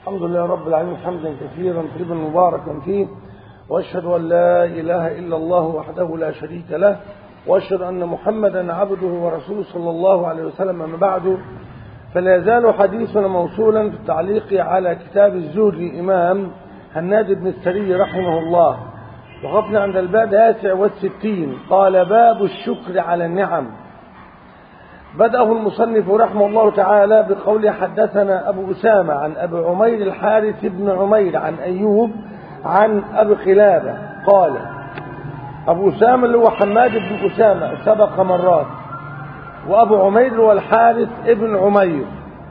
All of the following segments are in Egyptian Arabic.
الحمد لله رب العالمين حمدا كثيرا طيبا مباركا فيه واشهد ان لا اله الا الله وحده لا شريك له واشهد ان محمدا عبده ورسوله صلى الله عليه وسلم اما بعد فلا يزال حديثنا موصولا في التعليق على كتاب الزهد للامام هناد بن السري رحمه الله وقفنا عند الباب التاسع والستين قال باب الشكر على النعم بدأه المصنف رحمه الله تعالى بقول حدثنا أبو أسامة عن أبي عمير الحارث بن عمير عن أيوب عن أبي قلابة قال أبو أسامة اللي هو حماد بن أسامة سبق مرات وأبو عمير هو الحارث ابن عمير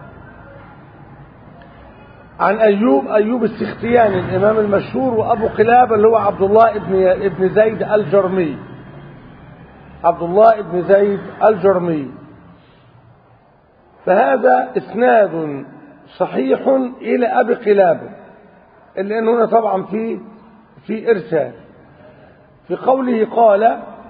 عن أيوب أيوب السختياني الإمام المشهور وأبو قلابة اللي هو عبد الله ابن ابن زيد الجرمي عبد الله ابن زيد الجرمي فهذا اسناد صحيح الى ابي قلابه لان هنا طبعا في في ارسال في قوله قال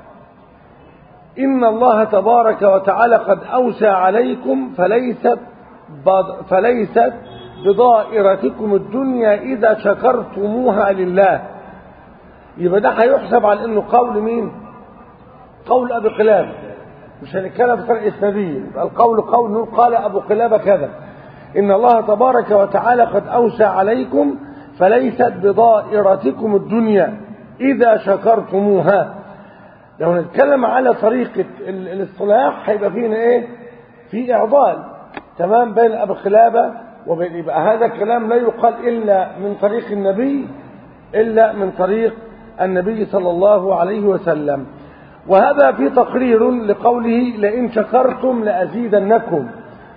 ان الله تبارك وتعالى قد اوسى عليكم فليست فليست بضائرتكم الدنيا اذا شكرتموها لله يبقى ده هيحسب على انه قول مين قول ابي قلابه مش هنتكلم في فرق اسناديه القول قول قال ابو قلابه كذا ان الله تبارك وتعالى قد اوسى عليكم فليست بضائرتكم الدنيا اذا شكرتموها لو نتكلم على طريقه الاصطلاح هيبقى فينا ايه في اعضال تمام بين ابو قلابه وبين يبقى هذا الكلام لا يقال الا من طريق النبي الا من طريق النبي صلى الله عليه وسلم وهذا في تقرير لقوله لئن شكرتم لأزيدنكم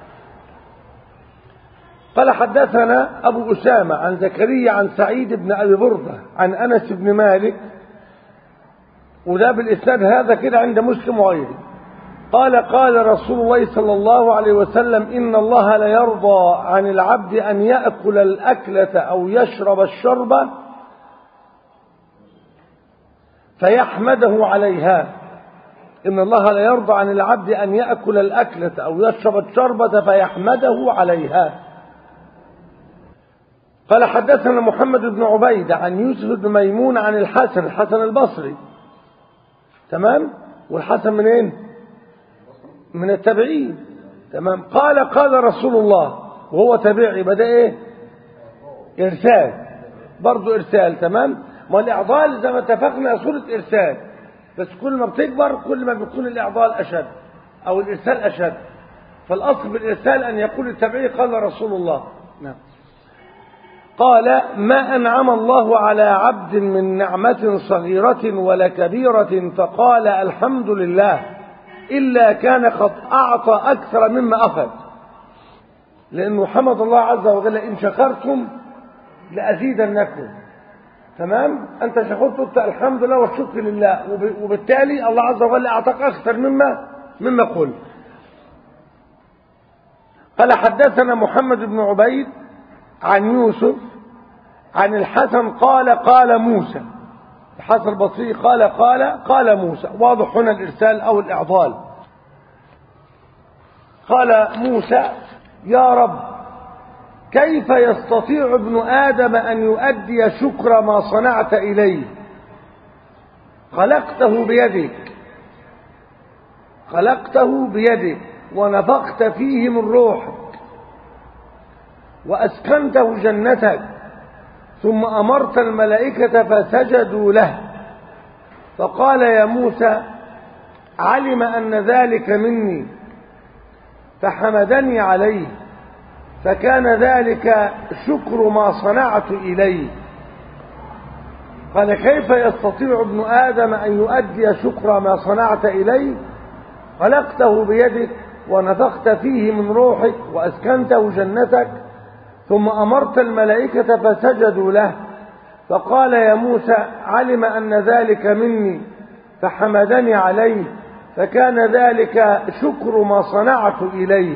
قال حدثنا أبو أسامة عن زكريا عن سعيد بن أبي بردة عن أنس بن مالك وده بالإسناد هذا كده عند مسلم وغيره قال قال رسول الله صلى الله عليه وسلم إن الله لا يرضى عن العبد أن يأكل الأكلة أو يشرب الشربة فيحمده عليها إن الله لا يرضى عن العبد أن يأكل الأكلة أو يشرب الشربة فيحمده عليها قال حدثنا محمد بن عبيد عن يوسف بن ميمون عن الحسن الحسن البصري تمام والحسن منين من التابعين تمام قال قال رسول الله وهو تابعي بدأ ايه ارسال برضه ارسال تمام ما الاعضال زي ما اتفقنا صورة ارسال بس كل ما بتكبر كل ما بيكون الاعضال اشد او الارسال اشد فالاصل بالارسال ان يقول التابعي قال رسول الله نعم قال ما انعم الله على عبد من نعمه صغيره ولا كبيره فقال الحمد لله الا كان قد اعطى اكثر مما اخذ لانه حمد الله عز وجل ان شكرتم لازيدنكم تمام انت شكرت قلت الحمد لله والشكر لله وبالتالي الله عز وجل اعطاك اكثر مما مما قل قال حدثنا محمد بن عبيد عن يوسف عن الحسن قال قال موسى الحسن البصري قال قال قال موسى واضح هنا الارسال او الاعضال قال موسى يا رب كيف يستطيع ابن آدم أن يؤدي شكر ما صنعت إليه خلقته بيدك خلقته بيدك ونفخت فيه من روحك وأسكنته جنتك ثم أمرت الملائكة فسجدوا له فقال يا موسى علم أن ذلك مني فحمدني عليه فكان ذلك شكر ما صنعت إليه قال كيف يستطيع ابن آدم أن يؤدي شكر ما صنعت إليه خلقته بيدك ونفخت فيه من روحك وأسكنته جنتك ثم أمرت الملائكة فسجدوا له فقال يا موسى علم أن ذلك مني فحمدني عليه فكان ذلك شكر ما صنعت إليه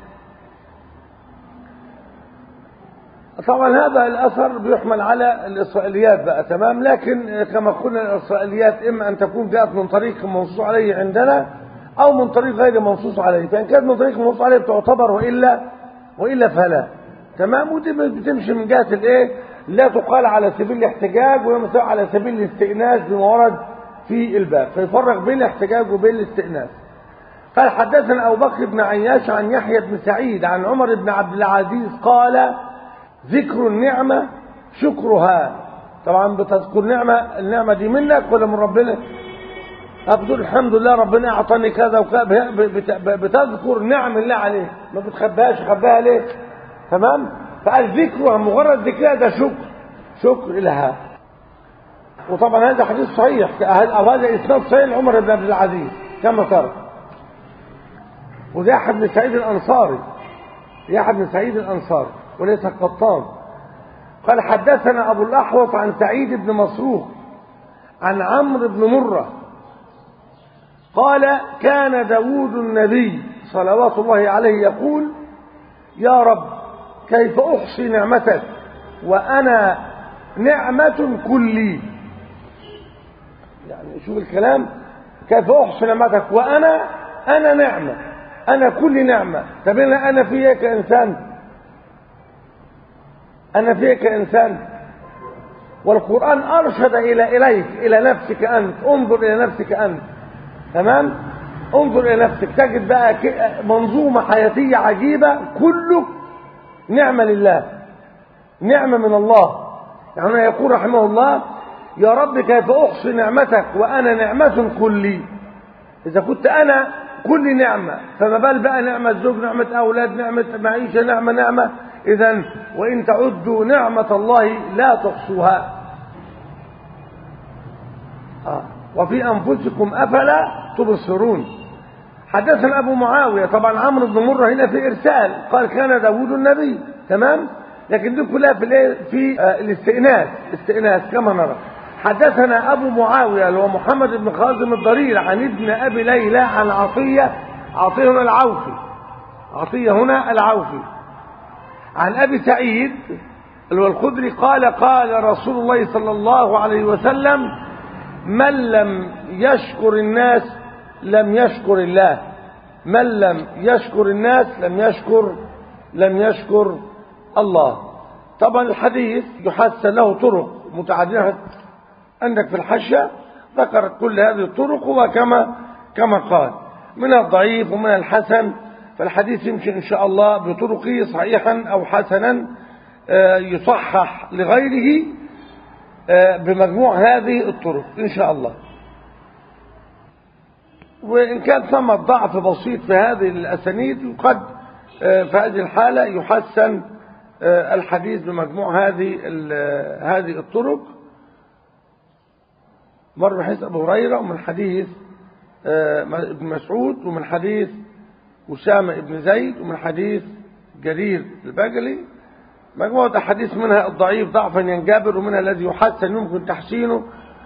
طبعا هذا الأثر بيحمل على الإسرائيليات بقى تمام لكن كما قلنا الإسرائيليات إما أن تكون جاءت من طريق منصوص عليه عندنا أو من طريق غير منصوص عليه فإن كانت من طريق منصوص عليه تعتبر وإلا وإلا فلا تمام ودي بتمشي من جهة الايه لا تقال على سبيل الاحتجاج ولا على سبيل الاستئناس بما ورد في الباب فيفرق بين الاحتجاج وبين الاستئناس قال حدثنا أبو بكر بن عياش عن يحيى بن سعيد عن عمر بن عبد العزيز قال ذكر النعمة شكرها طبعا بتذكر نعمة النعمة دي منك ولا من ربنا بتقول الحمد لله ربنا أعطاني كذا وكذا بتذكر نعم الله عليك ما بتخباش خباها ليه تمام فقال ذكرها مجرد ذكرها ده شكر شكر لها وطبعا هذا حديث صحيح أو هذا إسناد صحيح لعمر بن عبد العزيز كما ترى وده يحيى بن سعيد الأنصاري يحيى بن سعيد الأنصاري وليس القطان قال حدثنا أبو الأحوص عن سعيد بن مسروق عن عمرو بن مرة قال كان داود النبي صلوات الله عليه يقول يا رب كيف أحصي نعمتك وأنا نعمة كلي يعني شوف الكلام كيف أحصي نعمتك وأنا أنا نعمة أنا كل نعمة طب أنا فيها كإنسان أنا فيها كإنسان والقرآن أرشد إلى إليك إلى نفسك أنت انظر إلى نفسك أنت تمام انظر إلى نفسك تجد بقى منظومة حياتية عجيبة كله نعمة لله نعمة من الله يعني يقول رحمه الله يا رب كيف أحصي نعمتك وأنا نعمة كلي إذا كنت أنا كل نعمة فما بال بقى نعمة زوج نعمة أولاد نعمة معيشة نعمة نعمة إذا وإن تعدوا نعمة الله لا تحصوها آه. وفي أنفسكم أفلا تبصرون حدثنا أبو معاوية طبعا عمرو بن مرة هنا في إرسال قال كان داود النبي تمام لكن دي كلها في الايه في آه الاستئناس استئناس كما نرى حدثنا أبو معاوية اللي هو محمد بن خازم الضرير عن ابن أبي ليلى عن عطية عطية هنا العوفي عطية هنا العوفي عن أبي سعيد اللي هو الخدري قال قال رسول الله صلى الله عليه وسلم من لم يشكر الناس لم يشكر الله من لم يشكر الناس لم يشكر لم يشكر الله طبعا الحديث يحسن له طرق متعددة عندك في الحشة ذكر كل هذه الطرق وكما كما قال من الضعيف ومن الحسن فالحديث يمشي إن شاء الله بطرقه صحيحا أو حسنا يصحح لغيره بمجموع هذه الطرق إن شاء الله وإن كان ثم ضعف بسيط في هذه الأسانيد قد في هذه الحالة يحسن الحديث بمجموع هذه هذه الطرق مر من حديث أبو هريرة ومن حديث ابن مسعود ومن حديث أسامة بن زيد ومن حديث جرير البجلي مجموعة أحاديث منها الضعيف ضعفا ينجبر ومنها الذي يحسن يمكن تحسينه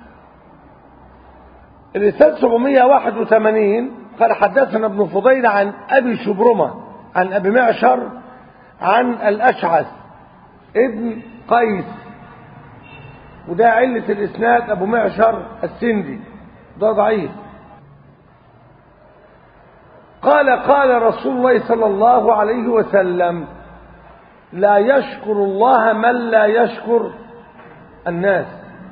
الرسالة 781 قال حدثنا ابن فضيل عن أبي شبرمة عن أبي معشر عن الأشعث ابن قيس وده علة الإسناد أبو معشر السندي ده ضعيف قال قال رسول الله صلى الله عليه وسلم لا يشكر الله من لا يشكر الناس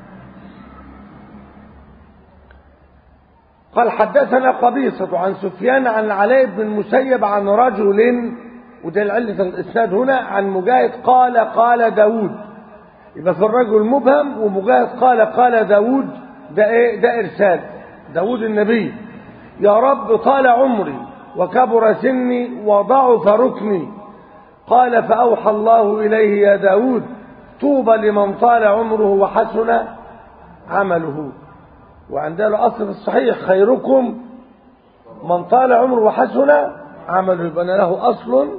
قال حدثنا قبيصة عن سفيان عن علي بن المسيب عن رجل وده العلة الإسناد هنا عن مجاهد قال قال داود يبقى في الرجل مبهم ومجاهد قال قال داود ده ايه ده إرسال داود النبي يا رب طال عمري وكبر سني وضعف ركني قال فأوحى الله إليه يا داود طوبى لمن طال عمره وحسن عمله وعندنا الأصل في الصحيح خيركم من طال عمره وحسن عمله يبقى له أصل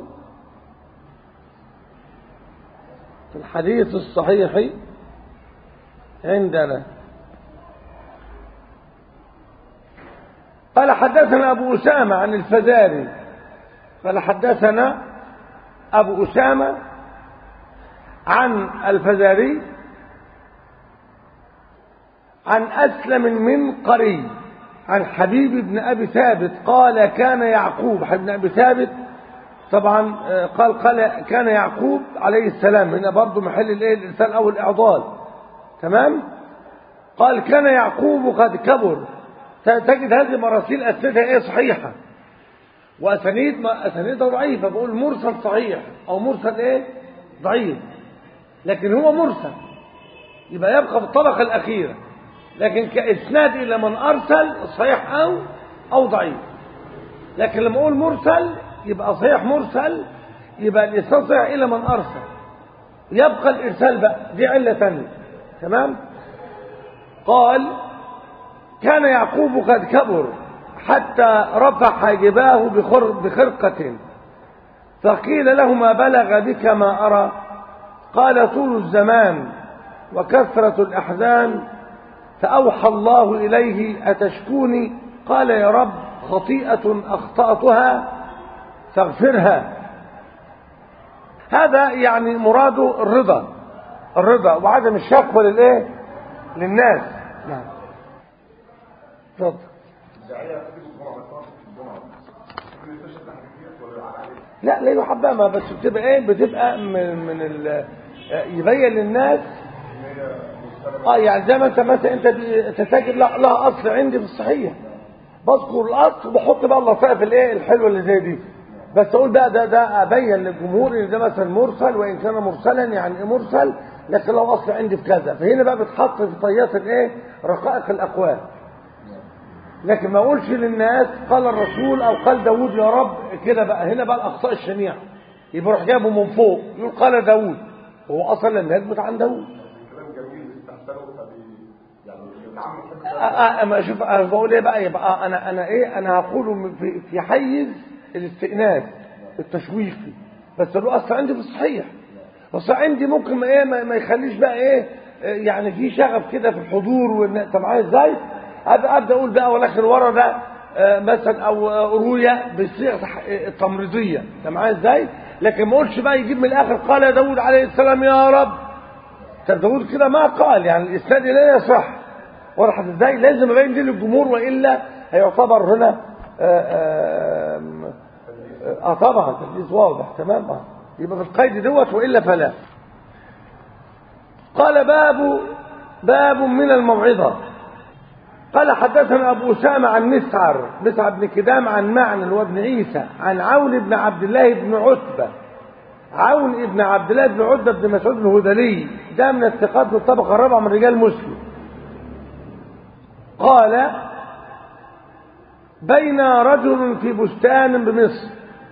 في الحديث الصحيح عندنا قال حدثنا أبو أسامة عن الفزاري قال حدثنا أبو أسامة عن الفزاري عن أسلم من قري عن حبيب بن أبي ثابت قال كان يعقوب حبيب بن أبي ثابت طبعا قال قال كان يعقوب عليه السلام هنا برضه محل الايه الارسال او الاعضال تمام قال كان يعقوب قد كبر تجد هذه مراسيل اسئلتها ايه صحيحه واسانيد اسانيدها ضعيفه بقول مرسل صحيح او مرسل ايه ضعيف لكن هو مرسل يبقى يبقى في الطبقه الاخيره لكن كاسناد الى من ارسل صحيح او او ضعيف لكن لما اقول مرسل يبقى صحيح مرسل يبقى الاسناد صحيح الى من ارسل يبقى الارسال بقى دي عله ثانيه تمام قال كان يعقوب قد كبر حتى رفع حاجباه بخر بخرقة فقيل له ما بلغ بك ما أرى قال طول الزمان وكثرة الأحزان فأوحى الله إليه أتشكوني قال يا رب خطيئة أخطأتها فاغفرها هذا يعني مراده الرضا الرضا وعدم الشكوى للايه للناس نعم اتفضل لا لا يحبها بس بتبقى ايه بتبقى من, من ال يبين للناس اه يعني زي ما انت مثلا انت تسجل لا لها اصل عندي في الصحيح بذكر الاصل وبحط بقى اللطائف الايه الحلوه اللي زي دي بس اقول بقى ده ده ابين للجمهور ان ده مثلا مرسل وان كان مرسلا يعني ايه مرسل لكن لو اصل عندي في كذا فهنا بقى بتحط في طيات الايه رقائق الاقوال لكن ما اقولش للناس قال الرسول او قال داود يا رب كده بقى هنا بقى الاخطاء الشنيعه يبقى يروح جايبه من فوق يقول قال داود هو اصلا لم يثبت عن داود اما شوف انا بقول ايه بقى يبقى انا انا ايه انا هقوله في في حيز الاستئناس التشويقي بس له اصل عندي في الصحيح بس عندي ممكن ما ايه ما يخليش بقى ايه يعني في شغف كده في الحضور وان طب معايا ازاي ابدا ابدا اقول بقى ولكن ورا ده مثلا او رؤيا بالصيغه التمريضيه انت معايا ازاي لكن ما اقولش بقى يجيب من الاخر قال داود عليه السلام يا رب طب داود كده ما قال يعني الاسناد لا يصح وضحت ازاي لازم ابين دي للجمهور والا هيعتبر هنا اه, آه طبعا تدليس واضح تمام اه يبقى في القيد دوت والا فلا قال باب باب من الموعظه قال حدثنا ابو اسامه عن مسعر مسعر بن كدام عن معن اللي هو ابن عيسى عن عون بن عبد الله بن عتبه عون بن عبد الله بن عتبه بن مسعود الهذلي ده من الثقات في الطبقه الرابعه من رجال مسلم قال بين رجل في بستان بمصر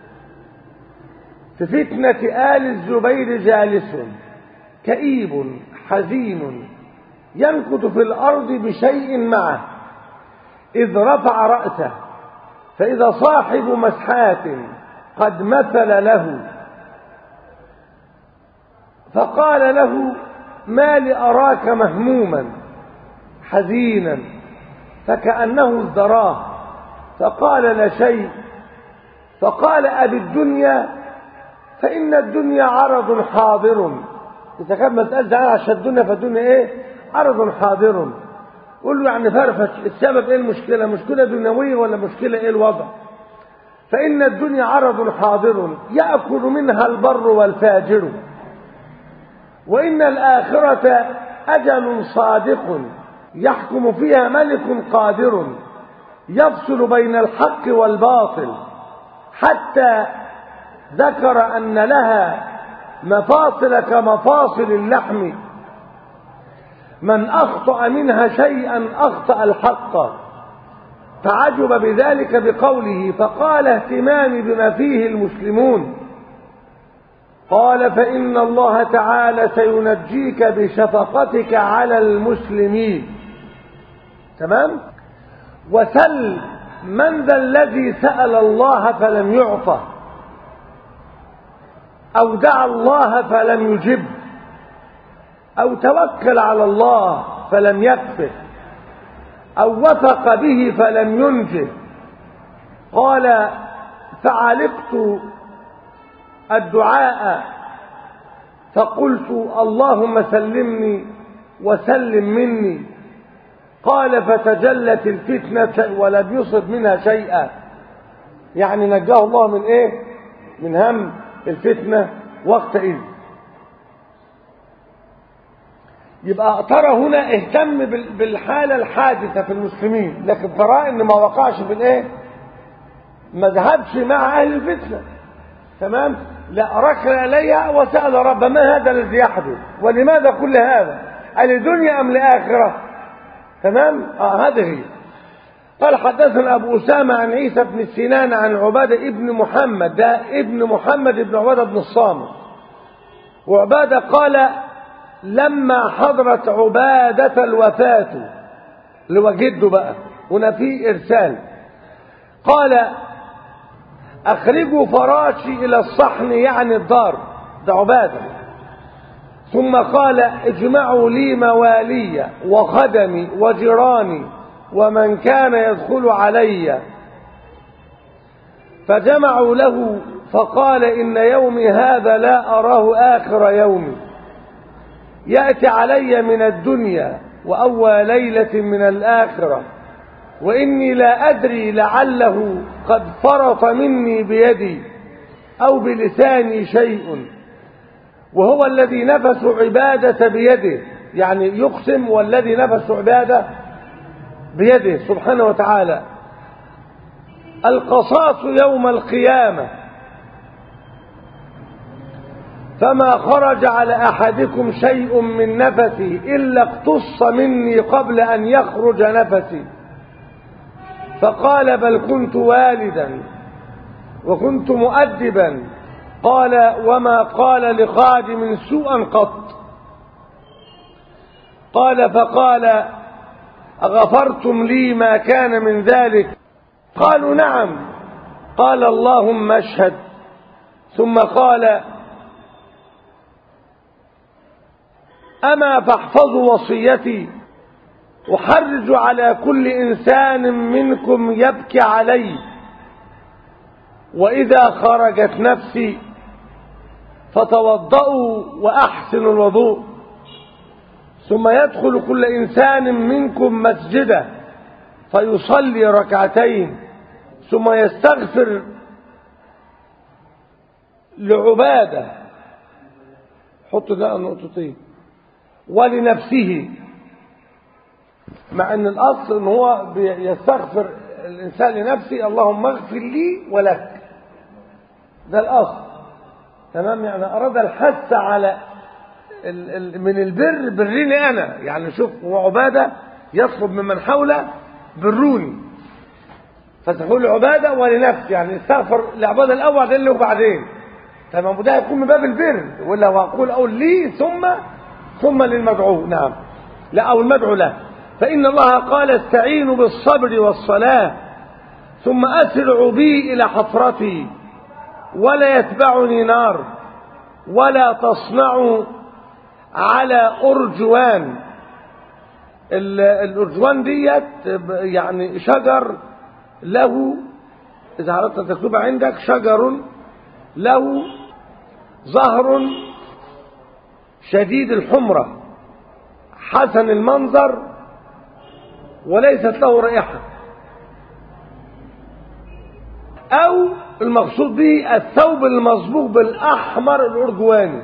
في فتنة آل الزبير جالس كئيب حزين ينكت في الأرض بشيء معه إذ رفع رأسه فإذا صاحب مسحات قد مثل له فقال له ما لأراك مهموما حزينا فكأنه ازدراه فقال لا شيء فقال أبي الدنيا فإن الدنيا عرض حاضر إذا كان مسألة زعل عشان الدنيا فالدنيا إيه عرض حاضر قول له يعني فرفش السبب إيه المشكلة مشكلة دنيوية ولا مشكلة إيه الوضع فإن الدنيا عرض حاضر يأكل منها البر والفاجر وإن الآخرة أجل صادق يحكم فيها ملك قادر يفصل بين الحق والباطل حتى ذكر أن لها مفاصل كمفاصل اللحم من أخطأ منها شيئا أخطأ الحق فعجب بذلك بقوله فقال اهتمامي بما فيه المسلمون قال فإن الله تعالى سينجيك بشفقتك على المسلمين تمام وسل من ذا الذي سأل الله فلم يعطى أو دعا الله فلم يجب أو توكل على الله فلم يكفه أو وثق به فلم ينجه قال فعلقت الدعاء فقلت اللهم سلمني وسلم مني قال فتجلت الفتنة ولم يصب منها شيئا يعني نجاه الله من ايه من هم الفتنة وقتئذ يبقى ترى هنا اهتم بالحالة الحادثة في المسلمين لكن ترى ان ما وقعش في الايه ما ذهبش مع اهل الفتنة تمام لا ركن اليها وسأل رب ما هذا الذي يحدث ولماذا كل هذا ألدنيا أم لآخرة تمام آه هذه هي قال حدثنا أبو أسامة عن عيسى بن سنان عن عبادة ابن محمد ده ابن محمد بن عبادة بن الصامت وعبادة قال لما حضرت عبادة الوفاة اللي هو جده بقى هنا في إرسال قال أخرجوا فراشي إلى الصحن يعني الدار ده عبادة ثم قال اجمعوا لي موالي وخدمي وجيراني ومن كان يدخل علي فجمعوا له فقال إن يومي هذا لا أراه آخر يومي يأتي علي من الدنيا وأول ليلة من الآخرة وإني لا أدري لعله قد فرط مني بيدي أو بلساني شيء وهو الذي نفس عبادة بيده يعني يقسم والذي نفس عبادة بيده سبحانه وتعالى القصاص يوم القيامة فما خرج على أحدكم شيء من نفسي إلا اقتص مني قبل أن يخرج نفسي فقال بل كنت والدا وكنت مؤدبا قال وما قال لخادم سوءا قط قال فقال أغفرتم لي ما كان من ذلك قالوا نعم قال اللهم اشهد ثم قال أما فاحفظوا وصيتي أحرج على كل إنسان منكم يبكي علي وإذا خرجت نفسي فتوضأوا وأحسنوا الوضوء ثم يدخل كل إنسان منكم مسجده فيصلي ركعتين ثم يستغفر لعبادة حط ده نقطتين ولنفسه مع ان الاصل ان هو يستغفر الانسان لنفسه اللهم اغفر لي ولك ده الاصل تمام يعني اراد الحث على ال ال من البر بريني انا يعني شوف هو عباده يطلب ممن حوله بروني فتقول عباده ولنفسه يعني استغفر العباده الاول ده اللي وبعدين تمام وده هيكون من باب البر ولا هقول اقول لي ثم ثم للمدعو نعم لا او المدعو له فإن الله قال استعينوا بالصبر والصلاة ثم أسرعوا بي إلى حفرتي ولا يتبعني نار ولا تصنعوا على أرجوان الأرجوان ديت يعني شجر له إذا أردت أن تكتبها عندك شجر له زهر شديد الحمرة حسن المنظر وليست له رائحة أو المقصود به الثوب المصبوغ بالأحمر الأرجواني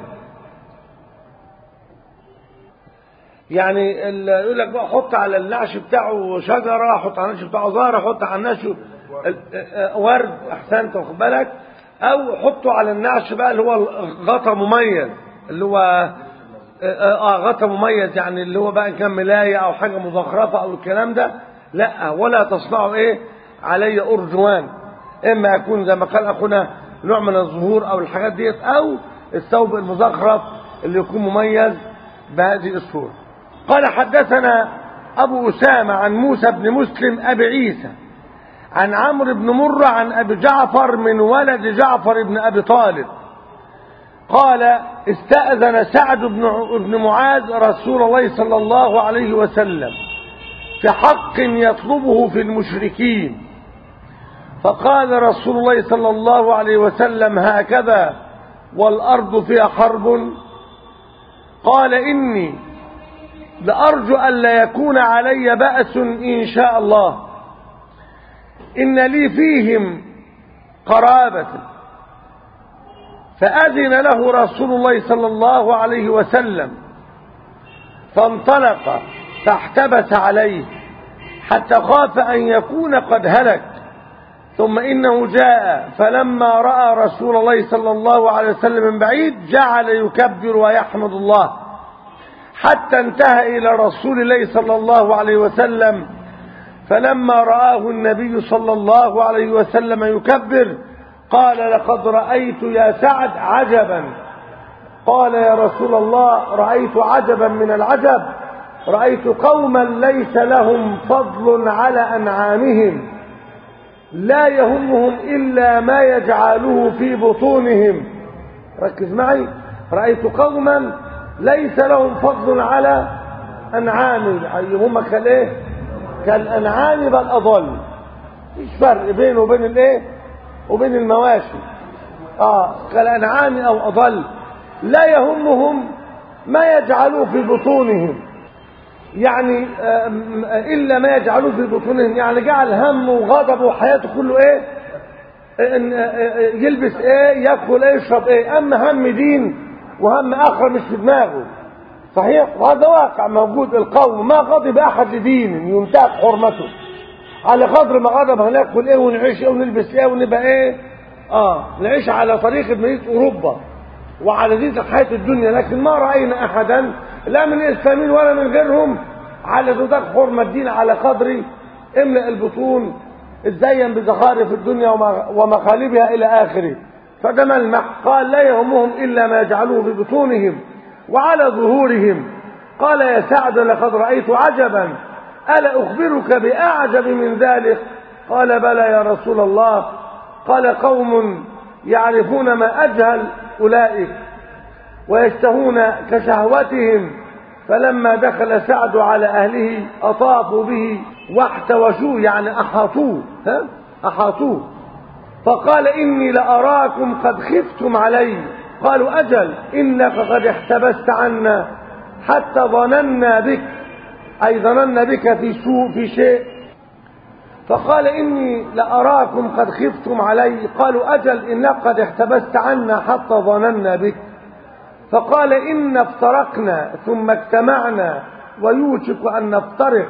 يعني يقول لك بقى حط على النعش بتاعه شجرة حط على النعش بتاعه زهرة حط على النعش ورد أحسنت واخد بالك أو حطه على النعش بقى اللي هو غطا مميز اللي هو اه غطا مميز يعني اللي هو بقى كان ملاية او حاجة مزخرفة او الكلام ده لا ولا تصنعوا ايه علي ارجوان اما يكون زي ما قال اخونا نوع من الظهور او الحاجات ديت او الثوب المزخرف اللي يكون مميز بهذه الصورة قال حدثنا ابو اسامة عن موسى بن مسلم ابي عيسى عن عمرو بن مرة عن ابي جعفر من ولد جعفر بن ابي طالب قال استأذن سعد بن بن معاذ رسول الله صلى الله عليه وسلم في حق يطلبه في المشركين فقال رسول الله صلى الله عليه وسلم هكذا والأرض فيها حرب قال إني لأرجو أن لا يكون علي بأس إن شاء الله إن لي فيهم قرابة فأذن له رسول الله صلى الله عليه وسلم فانطلق فاحتبس عليه حتى خاف أن يكون قد هلك ثم إنه جاء فلما رأى رسول الله صلى الله عليه وسلم من بعيد جعل يكبر ويحمد الله حتى انتهى إلى رسول الله صلى الله عليه وسلم فلما رآه النبي صلى الله عليه وسلم يكبر قال لقد رأيت يا سعد عجبا قال يا رسول الله رأيت عجبا من العجب رأيت قوما ليس لهم فضل على أنعامهم لا يهمهم إلا ما يجعله في بطونهم ركز معي رأيت قوما ليس لهم فضل على أنعامهم أي هم كالإيه كالأنعام بل أضل مش فرق بينه وبين الإيه وبين المواشي آه كالأنعام أو أضل لا يهمهم ما يجعلوه في بطونهم يعني إلا ما يجعلوه في بطونهم يعني جعل همه وغضبه وحياته كله إيه إن يلبس إيه يأكل إيه يشرب إيه أما هم دين وهم آخر مش في دماغه صحيح وهذا واقع موجود القوم ما غضب أحد لدين ينتهك حرمته على قدر ما غضب هناكل إيه ونعيش إيه ونلبس إيه ونبقى إيه آه نعيش على طريقة مدينة أوروبا وعلى زينة حياة الدنيا لكن ما رأينا أحدا لا من الإسلاميين ولا من غيرهم على زودك حرمة الدين على قدر املأ البطون ازين بزخارف الدنيا ومخالبها إلى آخره فده ملمح قال لا يهمهم إلا ما يجعلوه في بطونهم وعلى ظهورهم قال يا سعد لقد رأيت عجبا ألا أخبرك بأعجب من ذلك قال بلى يا رسول الله قال قوم يعرفون ما أجهل أولئك ويشتهون كشهوتهم فلما دخل سعد على أهله أطافوا به واحتوشوه يعني أحاطوه ها؟ أحاطوه فقال إني لأراكم قد خفتم علي قالوا أجل إنك قد احتبست عنا حتى ظننا بك أي ظننا بك في سوء في شيء فقال إني لأراكم قد خفتم علي قالوا أجل إنك قد احتبست عنا حتى ظننا بك فقال إن افترقنا ثم اجتمعنا ويوشك أن نفترق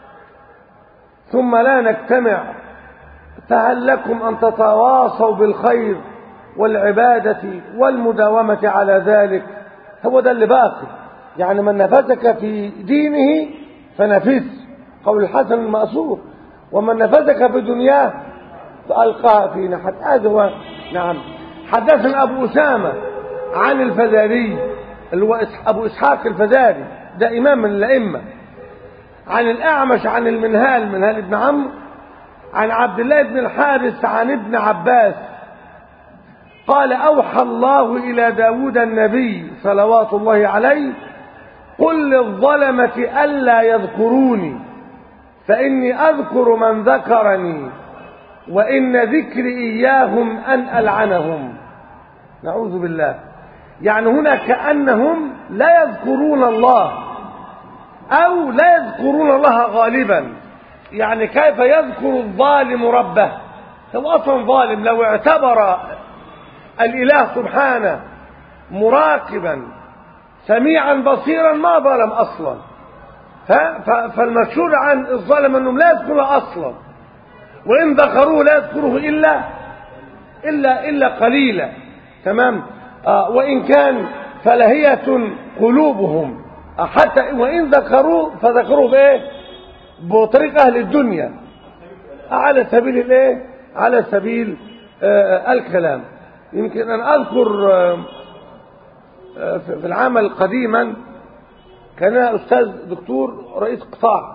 ثم لا نجتمع فهل لكم أن تتواصوا بالخير والعبادة والمداومة على ذلك هو ده اللي باقي يعني من نفسك في دينه فنفس قول الحسن المأثور ومن نفسك في دنياه فألقاها في نحت هذا هو نعم حدثنا أبو أسامة عن الفزاري اللي هو أبو إسحاق الفزاري ده إمام من الأئمة عن الأعمش عن المنهال منهال ابن عمرو عن عبد الله بن الحارث عن ابن عباس قال أوحى الله إلى داود النبي صلوات الله عليه قل للظلمة ألا يذكروني فإني أذكر من ذكرني وإن ذكري إياهم أن ألعنهم نعوذ بالله يعني هنا كأنهم لا يذكرون الله أو لا يذكرون الله غالبا يعني كيف يذكر الظالم ربه هو أصلا ظالم لو اعتبر الإله سبحانه مراقبا سميعا بصيرا ما ظلم أصلا فالمشهور عن الظالم أنهم لا يذكره أصلا وإن ذكروه لا يذكره إلا إلا إلا قليلا تمام آه وإن كان فلهية قلوبهم آه حتى وإن ذكروه فذكروه بإيه بطريق أهل الدنيا آه على سبيل الإيه على سبيل آه الكلام يمكن أن أذكر آه في العمل قديما كان أستاذ دكتور رئيس قطاع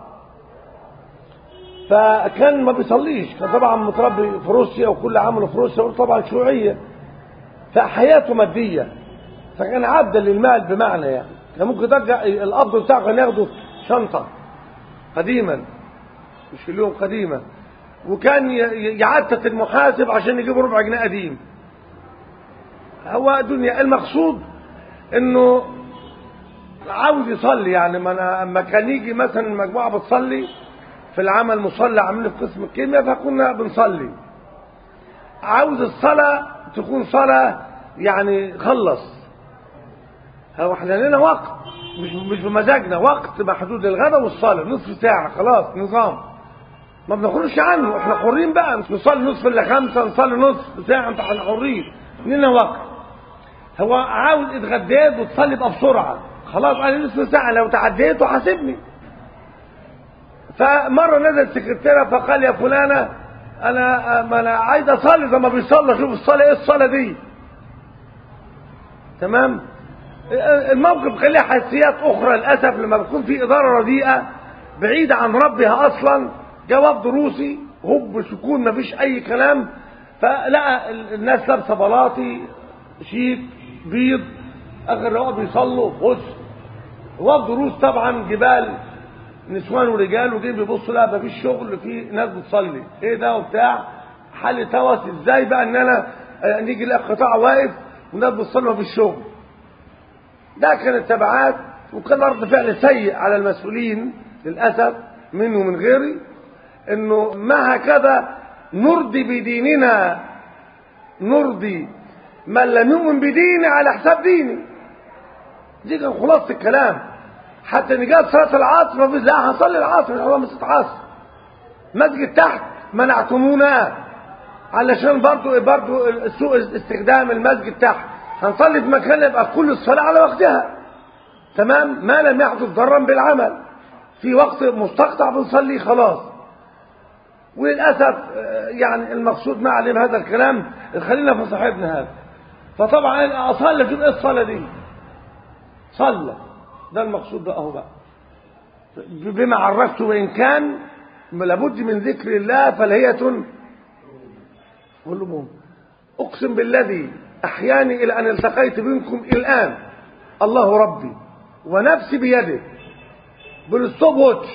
فكان ما بيصليش كان طبعا متربي في روسيا وكل عمله في روسيا طبعا شيوعية فحياته مادية فكان عبدا للمال بمعنى يعني كان ممكن ترجع القبض بتاعه كان ياخده شنطة قديما مش اليوم قديما وكان يعتت المحاسب عشان يجيب ربع جنيه قديم هو دنيا المقصود انه عاوز يصلي يعني ما اما كان يجي مثلا مجموعه بتصلي في العمل مصلى عاملين في قسم الكيمياء فكنا بنصلي عاوز الصلاه تكون صلاه يعني خلص هو احنا لنا وقت مش مش بمزاجنا وقت محدود للغداء والصلاه نصف ساعه خلاص نظام ما بنخرجش عنه احنا حرين بقى نصلي نصف الا خمسه نصلي نصف ساعه انت احنا حرين لنا وقت هو عاوز اتغديت وتصلي بقى بسرعه خلاص انا نصف ساعه لو تعديت وحاسبني فمره نزل سكرتيره فقال يا فلانه انا ما انا عايز اصلي زي ما بيصلي شوف الصلاه ايه الصلاه دي تمام الموقف خليه حساسيات اخرى للاسف لما بتكون في اداره رديئه بعيده عن ربها اصلا جواب دروسي هب سكون مفيش اي كلام فلقى الناس لابسه بلاطي شيك بيض اخر رواق بيصلوا خش وقف دروس طبعا جبال نسوان ورجال وجاي بيبصوا لا مفيش شغل في ناس بتصلي ايه ده وبتاع حل توس ازاي بقى ان انا نيجي نلاقي قطاع واقف وناس بتصلي مفيش شغل ده كانت تبعات وكان رد فعل سيء على المسؤولين للاسف منه ومن غيري انه ما هكذا نرضي بديننا نرضي من لم يؤمن بديني على حساب ديني دي كان خلاصه الكلام حتى نجاب صلاه العصر ما فيش لا هنصلي العصر مش هو مسجد عصر مسجد تحت منعتمونا علشان برضو برضو سوء استخدام المسجد تحت هنصلي في مكان يبقى كل الصلاه على وقتها تمام ما لم يحدث ضرا بالعمل في وقت مستقطع بنصلي خلاص وللاسف يعني المقصود ما علم هذا الكلام خلينا في صاحبنا هذا فطبعا اصلي شوف ايه الصلاه دي صلى ده المقصود بقى اهو بقى بما عرفت وان كان لابد من ذكر الله فلهية والأموم اقسم بالذي احياني الى ان التقيت بكم الان الله ربي ونفسي بيده بالستوب ووتش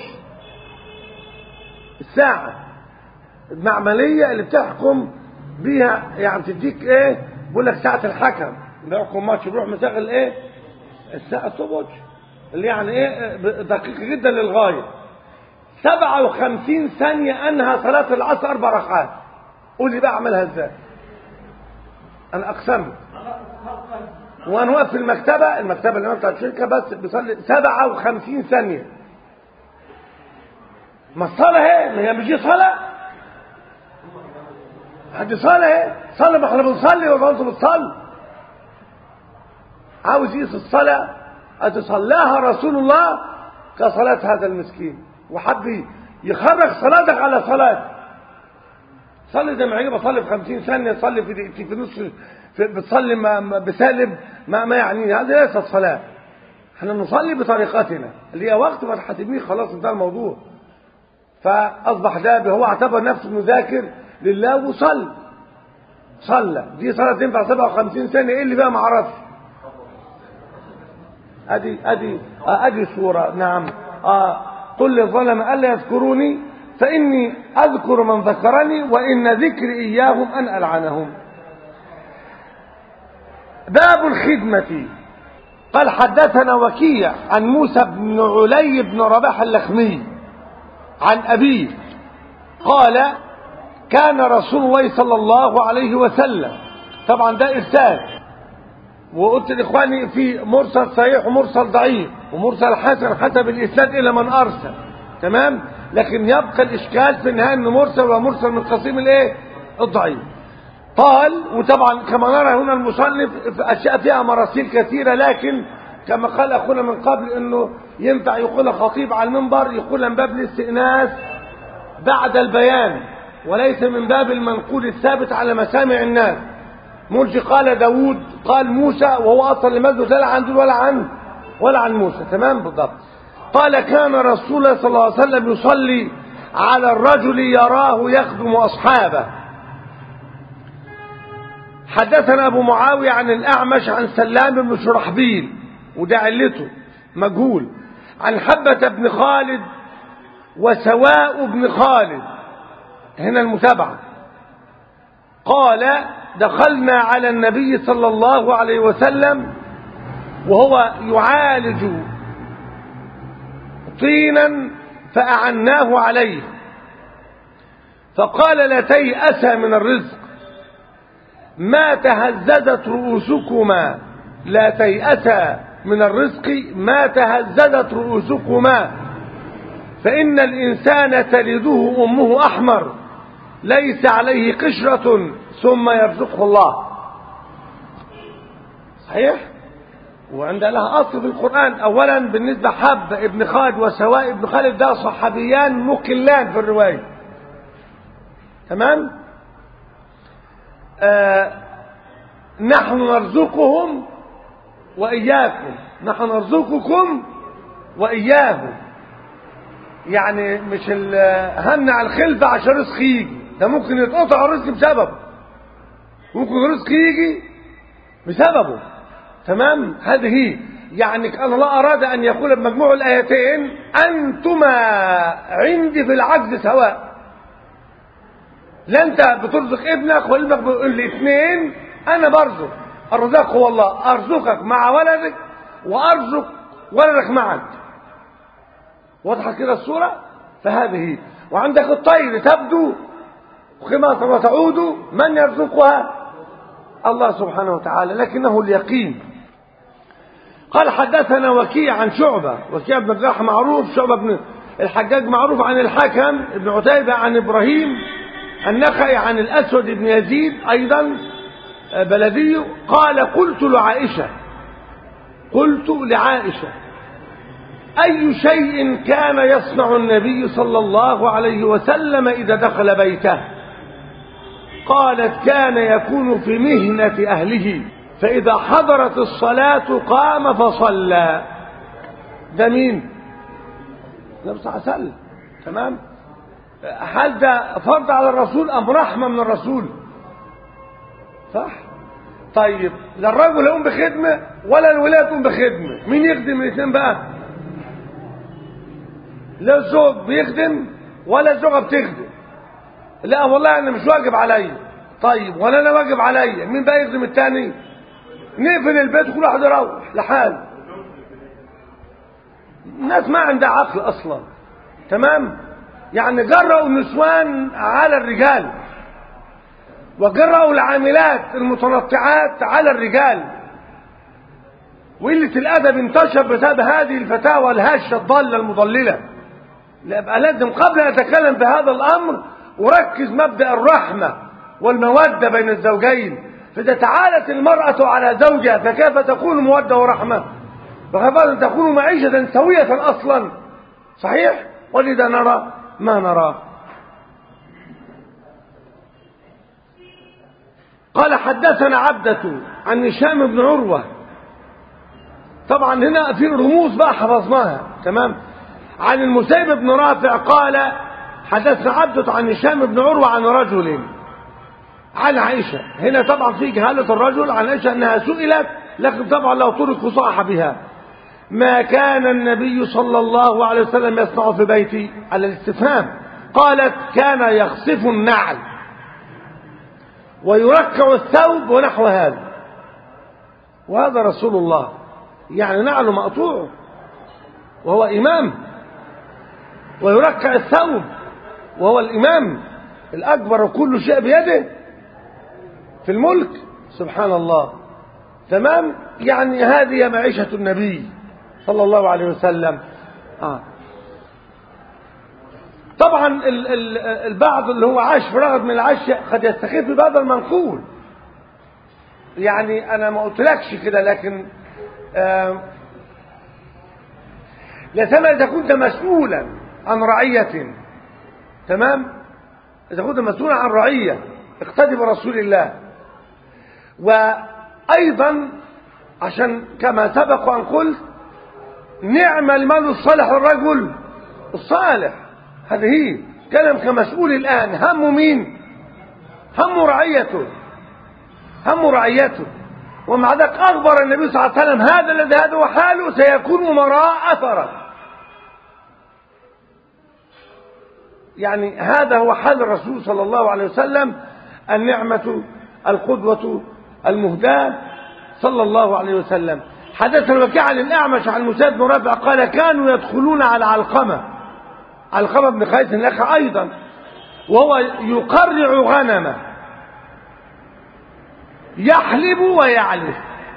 الساعة المعملية اللي بتحكم بيها يعني تديك ايه بيقول لك ساعة الحكم بيحكم ماتش بيروح مشغل ايه الساعة ستوب ووتش اللي يعني ايه دقيقة جدا للغاية 57 ثانية انهى صلاة العصر اربع ركعات قول لي بقى اعملها ازاي انا اقسمت وانا واقف في المكتبة المكتبة اللي بتاعت الشركة بس بيصلي 57 ثانية ما الصلاة اهي ما هي مش دي صلاة دي صلاة اهي صلاة ما احنا بنصلي ولا انتوا بتصلوا عاوز يقيس الصلاة أتصلاها رسول الله كصلاة هذا المسكين وحب يخرج صلاتك على صلاة صلي زي ما عيني بصلي في 50 ثانية صلي في دقيقتين في نص في بتصلي ما ما بسالب ما ما يعني هذه ليست صلاة احنا نصلي بطريقتنا اللي هي وقت ما تحاسبني خلاص انتهى الموضوع فاصبح ده هو اعتبر نفسه مذاكر لله وصلى صلى دي صلاة تنفع 57 سنة ايه اللي بقى ما اعرفش ادي ادي ادي صورة نعم آه قل للظلم الا يذكروني فاني اذكر من ذكرني وان ذكري اياهم ان العنهم باب الخدمة قال حدثنا وكيع عن موسى بن علي بن رباح اللخمي عن أبيه قال كان رسول الله صلى الله عليه وسلم طبعا ده إرسال وقلت لإخواني في مرسل صحيح ومرسل ضعيف ومرسل حسن حسب الإسناد إلى من أرسل تمام لكن يبقى الإشكال في النهاية أنه مرسل ومرسل من قسيم الإيه الضعيف قال وطبعا كما نرى هنا المصنف أشياء فيها مراسيل كثيرة لكن كما قال أخونا من قبل أنه ينفع يقول خطيب على المنبر يقول من باب الاستئناس بعد البيان وليس من باب المنقول الثابت على مسامع الناس مرجي قال داود قال موسى وهو أصلا لمزه لا عن دول ولا عن ولا عن موسى تمام بالضبط قال كان رسول الله صلى الله عليه وسلم يصلي على الرجل يراه يخدم أصحابه حدثنا أبو معاوية عن الأعمش عن سلام بن شرحبيل وده علته مجهول عن حبة بن خالد وسواء بن خالد هنا المتابعة قال دخلنا على النبي صلى الله عليه وسلم وهو يعالج طينا فأعناه عليه فقال لا تيأس من الرزق ما تهززت رؤوسكما لا تيأسا من الرزق ما تهززت رؤوسكما فإن الإنسان تلده أمه أحمر ليس عليه قشرة ثم يرزقه الله صحيح وعند لها أصل في القرآن أولا بالنسبة حب ابن خالد وسواء ابن خالد ده صحابيان مقلان في الرواية تمام آه نحن نرزقهم وإياكم نحن نرزقكم وإياهم يعني مش همنع الخلفة عشان رزق يجي ده ممكن يتقطع الرزق بسببه ممكن الرزق يجي بسببه تمام هذه هي يعني أن الله أراد أن يقول بمجموع الآيتين أنتما عندي في العجز سواء لا أنت بترزق ابنك وابنك بيقول لي اثنين أنا برزق الرزاق هو الله أرزقك مع ولدك وأرزق ولدك معك واضحة كده الصورة فهذه وعندك الطير تبدو خماصة وتعود من يرزقها الله سبحانه وتعالى لكنه اليقين قال حدثنا وكيع عن شعبة وكيع بن جراح معروف شعبة بن الحجاج معروف عن الحكم ابن عتيبة عن إبراهيم النخعي عن الأسود بن يزيد أيضا بلدي قال قلت لعائشة قلت لعائشة أي شيء كان يصنع النبي صلى الله عليه وسلم إذا دخل بيته قالت كان يكون في مهنة أهله فإذا حضرت الصلاة قام فصلى ده مين النبي صلى الله عليه وسلم تمام هل ده فرض على الرسول أم رحمة من الرسول صح طيب لا الرجل يقوم بخدمة ولا الولاية تقوم بخدمة مين يخدم الاثنين بقى لا الزوج بيخدم ولا الزوجة بتخدم لا والله انا مش واجب عليا طيب ولا انا واجب عليا مين بقى يخدم التاني نقفل البيت كل واحد يروح لحاله الناس ما عندها عقل اصلا تمام يعني جرأوا النسوان على الرجال وجرأوا العاملات المتنطعات على الرجال وقلة الأدب انتشر بسبب هذه الفتاوى الهشة الضالة المضللة يبقى لازم قبل أن أتكلم بهذا الأمر وركز مبدأ الرحمة والمودة بين الزوجين فإذا تعالت المرأة على زوجها فكيف تكون مودة ورحمة فكيف أن تكون معيشة سوية أصلا صحيح ولذا نرى ما نراه قال حدثنا عبدة عن هشام بن عروة طبعا هنا في رموز بقى حفظناها تمام عن المسيب بن رافع قال حدثنا عبدة عن هشام بن عروة عن رجل عن عائشة هنا طبعا في جهالة الرجل عن عائشة أنها سئلت لكن طبعا لو طرق صاح بها ما كان النبي صلى الله عليه وسلم يصنع في بيتي على الاستفهام قالت كان يخصف النعل ويركع الثوب ونحو هذا وهذا رسول الله يعني نعله مقطوع وهو إمام ويركع الثوب وهو الإمام الأكبر وكل شيء بيده في الملك سبحان الله تمام يعني هذه معيشة النبي صلى الله عليه وسلم آه. طبعا ال ال البعض اللي هو عاش في رغد من العش قد يستخف بهذا المنقول يعني انا ما قلتلكش كده لكن آه لا سمع اذا كنت مسؤولا عن رعية تمام اذا كنت مسؤولا عن رعية اقتدي برسول الله وايضا عشان كما سبق وان قلت نعم المال الصالح الرجل الصالح هذه هي كلام كمسؤول الآن هم مين هم رعيته هم رعيته ومع ذلك أخبر النبي صلى الله عليه وسلم هذا الذي هذا هو حاله سيكون أمراء أثرا يعني هذا هو حال الرسول صلى الله عليه وسلم النعمة القدوة المهداة صلى الله عليه وسلم حدث الوكيع عن الأعمش عن مساد بن رافع قال كانوا يدخلون على علقمة علقمة بن قيس الأخ أيضا وهو يقرع غنمه يحلب ويعلف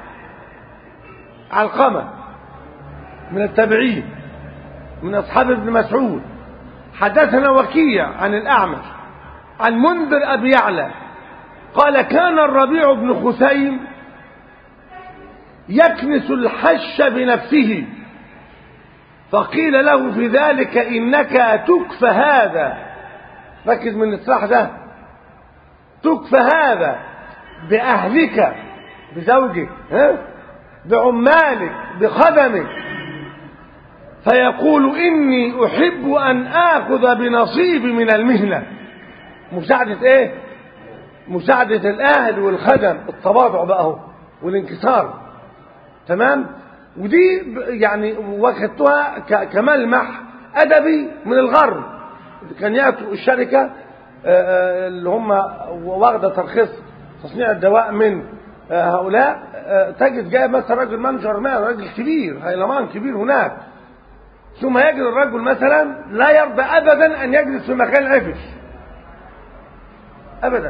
علقمة من التابعين من أصحاب ابن مسعود حدثنا وكيع عن الأعمش عن منذر أبي يعلى قال كان الربيع بن خثيم يكنس الحش بنفسه فقيل له في ذلك إنك تكفى هذا ركز من الإصلاح ده تكفى هذا بأهلك بزوجك ها؟ بعمالك بخدمك فيقول إني أحب أن آخذ بنصيبي من المهنة مساعدة إيه مساعدة الأهل والخدم التواضع بقى هو والانكسار تمام ودي يعني واخدتها كملمح أدبي من الغرب كان يأتوا الشركة اللي هم واخدة ترخيص تصنيع الدواء من هؤلاء تجد جايب مثلا راجل منجر ما راجل كبير هيلمان كبير هناك ثم يجد الرجل مثلا لا يرضى ابدا ان يجلس في مكان عفش ابدا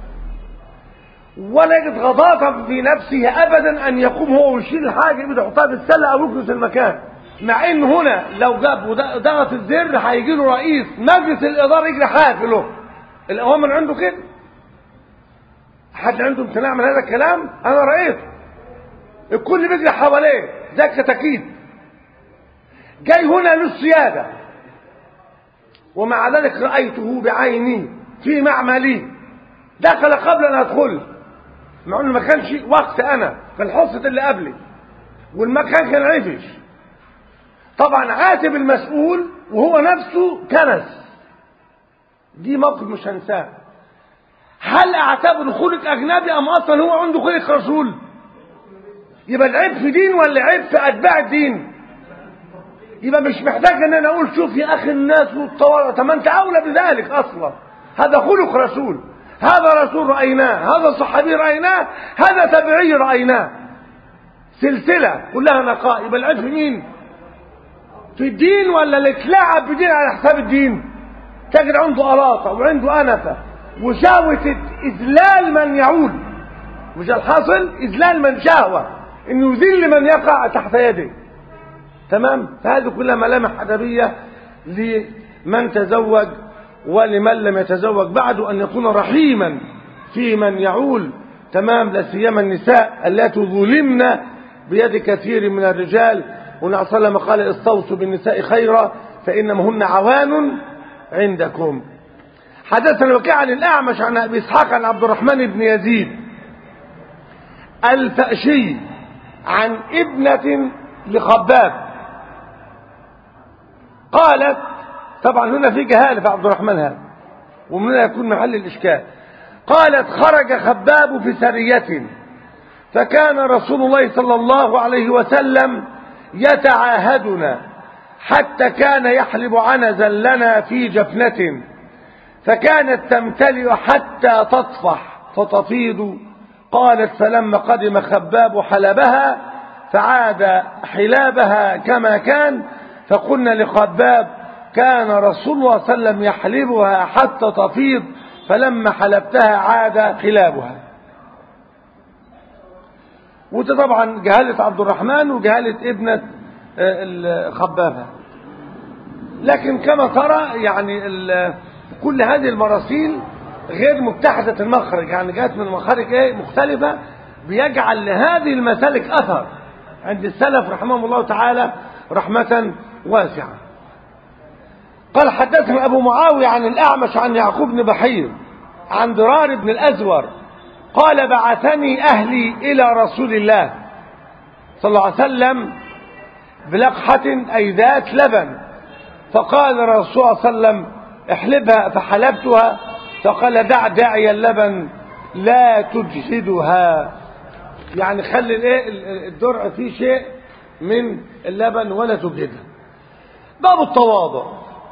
ولا يجد غضاضة في نفسه ابدا ان يقوم هو ويشيل الحاجه يبدا يحطها في السله او يكنس المكان مع ان هنا لو جاب وضغط الزر هيجي له رئيس مجلس الاداره يجري حافله الاوامر عنده كده حد عنده امتناع من هذا الكلام انا رايته الكل بيجري حواليه زي الكتاكيت جاي هنا للسيادة ومع ذلك رأيته بعيني في معملي دخل قبل أن أدخل مع أنه ما كانش وقت أنا في الحصة اللي قبلي والمكان كان عفش طبعا عاتب المسؤول وهو نفسه كنس دي موقف مش هنساه هل اعتبر خلق اجنبي ام اصلا هو عنده خلق رسول يبقى العيب في دين ولا عيب في اتباع الدين يبقى مش محتاج ان انا اقول شوف يا اخي الناس والطوارئ طب ما انت اولى بذلك اصلا هذا خلق رسول هذا رسول رايناه هذا صحابي رايناه هذا تبعي رايناه سلسله كلها نقاء يبقى العيب في مين في الدين ولا اللي اتلعب بدين على حساب الدين تجد عنده ألاطة وعنده أنفة وشهوة إذلال من يعود مش الحاصل إذلال من شهوة إنه يذل من يقع تحت يده تمام فهذه كلها ملامح أدبية لمن تزوج ولمن لم يتزوج بعد أن يكون رحيما في من يعول تمام لا سيما النساء التي ظلمن بيد كثير من الرجال والنبي صلى الله عليه وسلم قال استوصوا بالنساء خيرا فإنما هن عوان عندكم حدثنا وكيع عن الأعمش عن أبي إسحاق عن عبد الرحمن بن يزيد الفأشي عن ابنة لخباب قالت طبعا هنا في جهالة في عبد الرحمن هذا ومن هنا يكون محل الإشكال قالت خرج خباب في سرية فكان رسول الله صلى الله عليه وسلم يتعاهدنا حتى كان يحلب عنزا لنا في جفنة فكانت تمتلئ حتى تطفح فتفيض قالت فلما قدم خباب حلبها فعاد حلابها كما كان فقلنا لخباب كان رسول الله صلى الله عليه وسلم يحلبها حتى تفيض فلما حلبتها عاد حلابها وده طبعا جهالة عبد الرحمن وجهالة ابنة خبابها لكن كما ترى يعني كل هذه المراسيل غير متحدة المخرج يعني جاءت من مخارج ايه مختلفة بيجعل لهذه المسالك أثر عند السلف رحمهم الله تعالى رحمة واسعة قال حدثنا أبو معاوية عن الأعمش عن يعقوب بن بحير عن درار بن الأزور قال بعثني أهلي إلى رسول الله صلى الله عليه وسلم بلقحة أي ذات لبن فقال الرسول صلى الله عليه وسلم احلبها فحلبتها فقال دع داعي اللبن لا تجهدها يعني خلي الايه الدرع فيه شيء من اللبن ولا تجهدها باب التواضع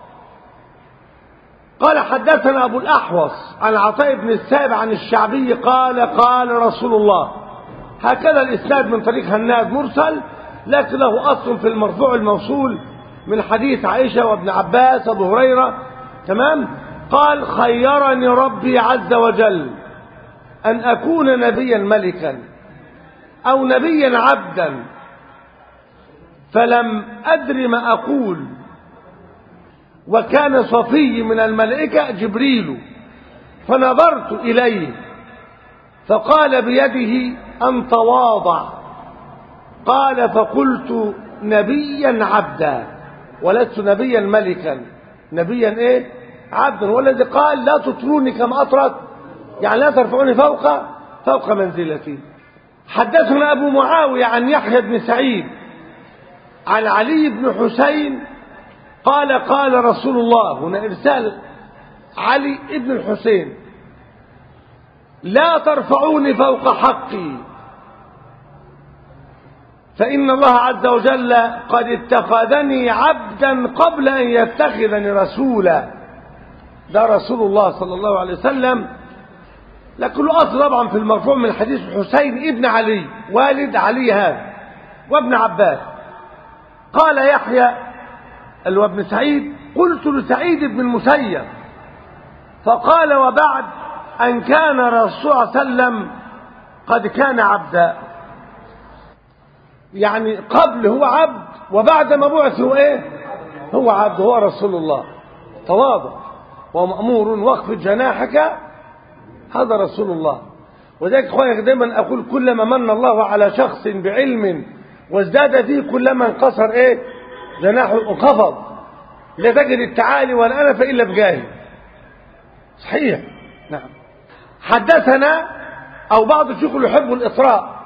قال حدثنا ابو الاحوص عن عطاء بن السائب عن الشعبي قال قال رسول الله هكذا الاسناد من طريق هناد مرسل لكن له اصل في المرفوع الموصول من حديث عائشه وابن عباس ابو هريره تمام قال خيرني ربي عز وجل أن أكون نبيا ملكا أو نبيا عبدا فلم أدر ما أقول وكان صفي من الملائكة جبريل فنظرت إليه فقال بيده أن تواضع قال فقلت نبيا عبدا ولست نبيا ملكا نبيا ايه عبدا والذي قال لا تطروني كما أطرت يعني لا ترفعوني فوق فوق منزلتي حدثنا أبو معاوية عن يحيى بن سعيد عن علي بن حسين قال قال رسول الله هنا إرسال علي بن الحسين لا ترفعوني فوق حقي فإن الله عز وجل قد اتخذني عبدا قبل أن يتخذني رسولا ده رسول الله صلى الله عليه وسلم لكن له أصل طبعا في المرفوع من حديث حسين ابن علي والد علي هذا وابن عباس قال يحيى اللي هو ابن سعيد قلت لسعيد بن المسيب فقال وبعد أن كان رسول الله صلى الله عليه وسلم قد كان عبدا يعني قبل هو عبد وبعد ما بعث هو ايه هو عبد هو رسول الله تواضع ومأمور واخفض جناحك هذا رسول الله وذلك اخواني دايما اقول كلما من الله على شخص بعلم وازداد فيه كلما انقصر ايه جناحه انخفض لا تجد التعالي والانف الا بجاهل صحيح نعم حدثنا او بعض الشيوخ يحب الاطراء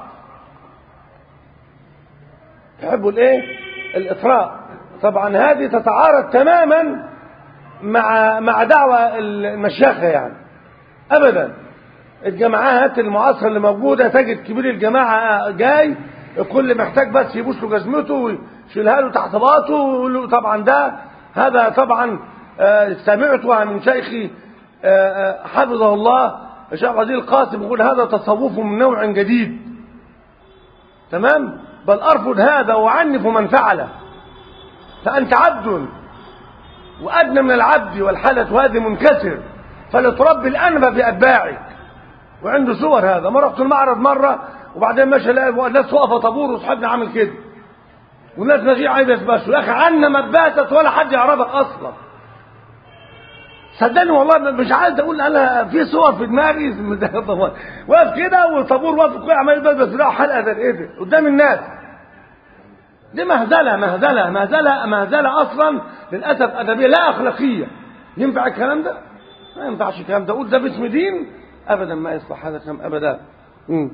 يحبوا الايه الاطراء طبعا هذه تتعارض تماما مع مع دعوة المشاخة يعني ابدا الجماعات المعاصرة اللي موجودة تجد كبير الجماعة جاي الكل محتاج بس يبوس له جزمته ويشيلها له تحت باطه ويقول له طبعا ده هذا طبعا سمعته من شيخي حفظه الله الشيخ عزيز القاسم يقول هذا تصوف من نوع جديد تمام بل أرفض هذا وعنف من فعله فأنت عبد وأدنى من العبد والحالة هذه منكسر فلتربي الأنبة بأتباعك وعنده صور هذا ما رحت المعرض مرة وبعدين ماشي الاقي الناس واقفة طابور وصحابنا عامل كده والناس ماشيين عايزة يتباشوا يا أخي عنا ما اتباتت ولا حد يعرفك أصلا صدقني والله مش عايز اقول انا في صور في دماغي واقف كده والطابور واقف كده عمال يلبس بس حلقه ده ايه ده قدام الناس دي مهزله مهزله مهزله مهزله اصلا للاسف ادبيه لا اخلاقيه ينفع الكلام ده؟ ما ينفعش الكلام ده قول ده باسم دين ابدا ما يصلح هذا الكلام ابدا مم.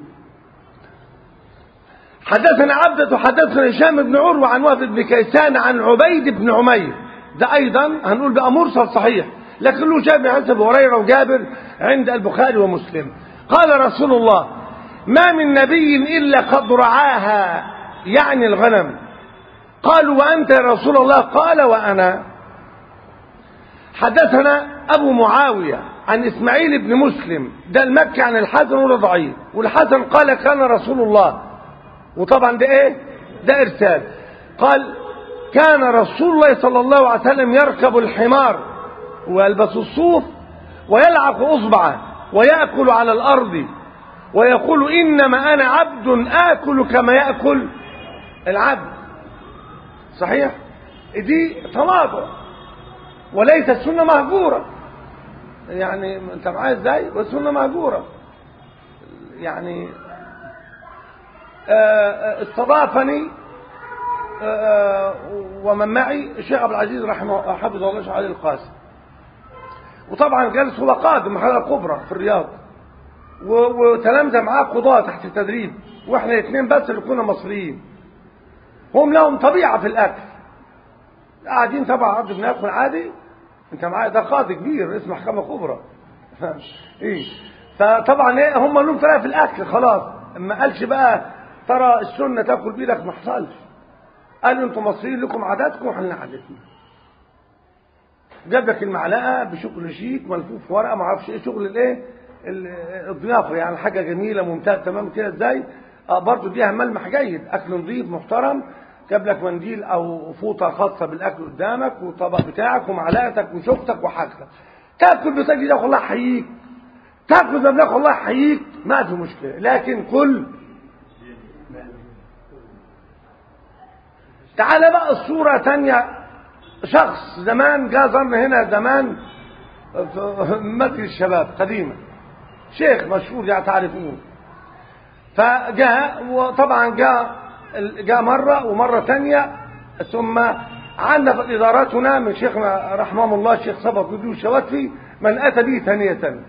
حدثنا عبدة حدثنا هشام بن عروة عن وهب بن كيسان عن عبيد بن عمير ده ايضا هنقول بقى مرسل صحيح لكن له جاب عن ابي هريره وجابر عند البخاري ومسلم قال رسول الله ما من نبي الا قد رعاها يعني الغنم قالوا وانت يا رسول الله قال وانا حدثنا ابو معاويه عن اسماعيل بن مسلم ده المكي عن الحسن وده ضعيف والحسن قال كان رسول الله وطبعا ده ايه ده ارسال قال كان رسول الله صلى الله عليه وسلم يركب الحمار ويلبس الصوف ويلعق اصبعه وياكل على الارض ويقول انما انا عبد اكل كما ياكل العبد صحيح دي تواضع وليست سنه مهجوره يعني انت معايا ازاي والسنه مهجوره يعني استضافني ومن معي الشيخ عبد العزيز رحمه حفظه الله علي القاسم وطبعا جالس هو قادم محلة كبرى في الرياض وتلامذة معاه قضاة تحت التدريب واحنا الاثنين بس اللي كنا مصريين هم لهم طبيعة في الأكل قاعدين طبعا عبد بناكل عادي انت معايا ده قاضي كبير اسمه محكمة كبرى ايه فطبعا ايه هم لهم طريقة في الأكل خلاص ما قالش بقى ترى السنة تاكل بيدك ما حصلش قالوا انتم مصريين لكم عاداتكم واحنا عاداتنا جاب لك المعلقه بشغل شيك ملفوف ورقه ما اعرفش ايه شغل الايه الضيافه يعني حاجه جميله ممتازه تمام كده ازاي اه برضه دي ملمح جيد اكل نظيف محترم جاب لك منديل او فوطه خاصه بالاكل قدامك والطبق بتاعك ومعلقتك وشوكتك وحاجتك تاكل بتجي ده والله يحييك تاكل ده والله يحييك ما في مشكلة لكن كل تعال بقى الصورة تانية شخص زمان جاء ظن هنا زمان في مسجد الشباب قديما شيخ مشهور يعني تعرفون فجاء وطبعا جاء جاء مرة ومرة تانية ثم عندنا في الإدارات هنا من شيخنا رحمه الله الشيخ صبر بدو الشواتفي من أتى به ثانية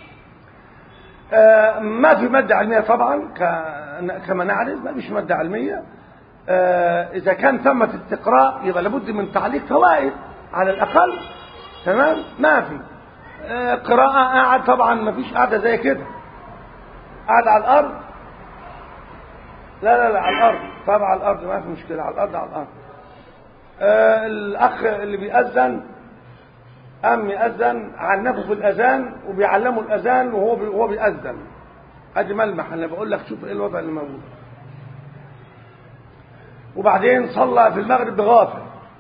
آه ما في مادة علمية طبعا كما نعرف ما فيش مادة علمية آه إذا كان ثمة استقراء يبقى لابد من تعليق فوائد على الأقل تمام ما في آه قراءة قاعد طبعا ما فيش قاعدة زي كده قاعد على الأرض لا لا لا على الأرض طبعا على الأرض ما في مشكلة على الأرض على الأرض آه الأخ اللي بيأذن قام يأذن عنفه في الأذان وبيعلموا الأذان وهو بي وهو بيأذن أدي ملمح أنا بقول لك شوف إيه الوضع اللي موجود وبعدين صلى في المغرب بغافل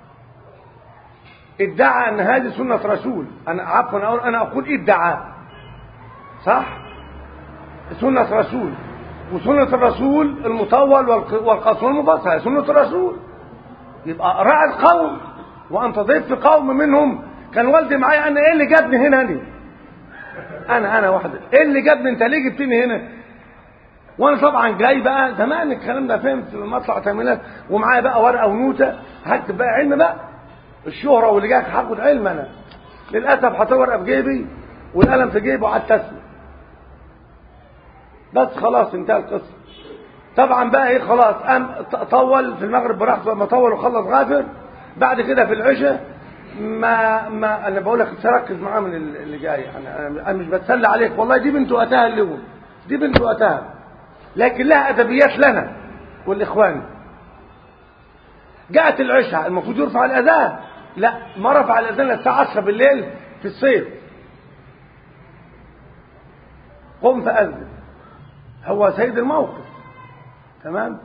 ادعى ان هذه سنة رسول انا عفوا اقول انا اقول ادعى صح سنة رسول وسنة الرسول المطول والقصر المفصل سنة الرسول يبقى راعي القوم وانت ضيف في قوم منهم كان والدي معايا انا ايه اللي جابني هنا انا انا انا واحد ايه اللي جابني انت ليه جبتني هنا وانا طبعا جاي بقى زمان الكلام ده فهمت مطلع تمرينات ومعايا بقى ورقه ونوته هكتب بقى علم بقى الشهره واللي جاك هاخد علم انا للاسف حطيت ورقه في جيبي والقلم في جيبي وقعدت اسمع بس خلاص انتهى القصه طبعا بقى ايه خلاص قام طول في المغرب براحته لما طول وخلص غافر بعد كده في العشاء ما ما انا بقول لك تركز معاه من اللي جاي انا انا مش بتسلى عليك والله دي بنت وقتها اليوم دي بنت وقتها لكن لها ادبيات لنا والاخوان جاءت العشاء المفروض يرفع الاذان لا ما رفع الاذان الساعه 10 بالليل في الصيف قم فاذن هو سيد الموقف تمام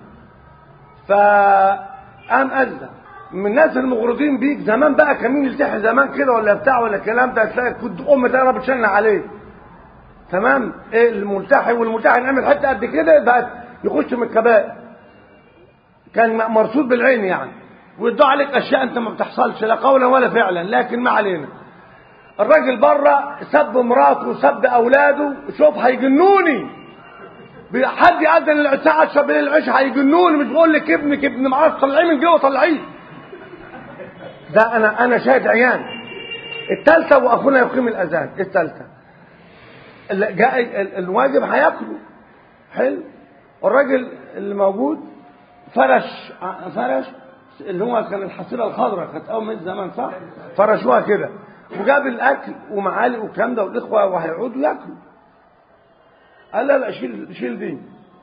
فقام اذن من الناس المغرضين بيك زمان بقى كمين يلتحي زمان كده ولا بتاع ولا الكلام ده تلاقي كنت ام ده بتشن عليه تمام ايه الملتحي والملتحي نعمل حته قد كده بقت يخش من الكبائر كان مرصود بالعين يعني ويدعوا عليك اشياء انت ما بتحصلش لا قولا ولا فعلا لكن ما علينا الراجل بره سب مراته وسب اولاده شوف هيجنوني حد يأذن الساعة 10 بالليل العشاء هيجنوني مش بقول لك ابنك ابن معرفش طلعيه من جوه طلعيه ده انا انا شاهد عيان الثالثه واخونا يقيم الاذان الثالثه جاء الواجب هياكله حلو الراجل اللي موجود فرش فرش اللي هو كان الحصيله الخضراء كانت اول من زمان صح فرشوها كده وجاب الاكل ومعالق والكلام ده والاخوه وهيقعدوا ياكلوا قال لا لا شيل شيل دي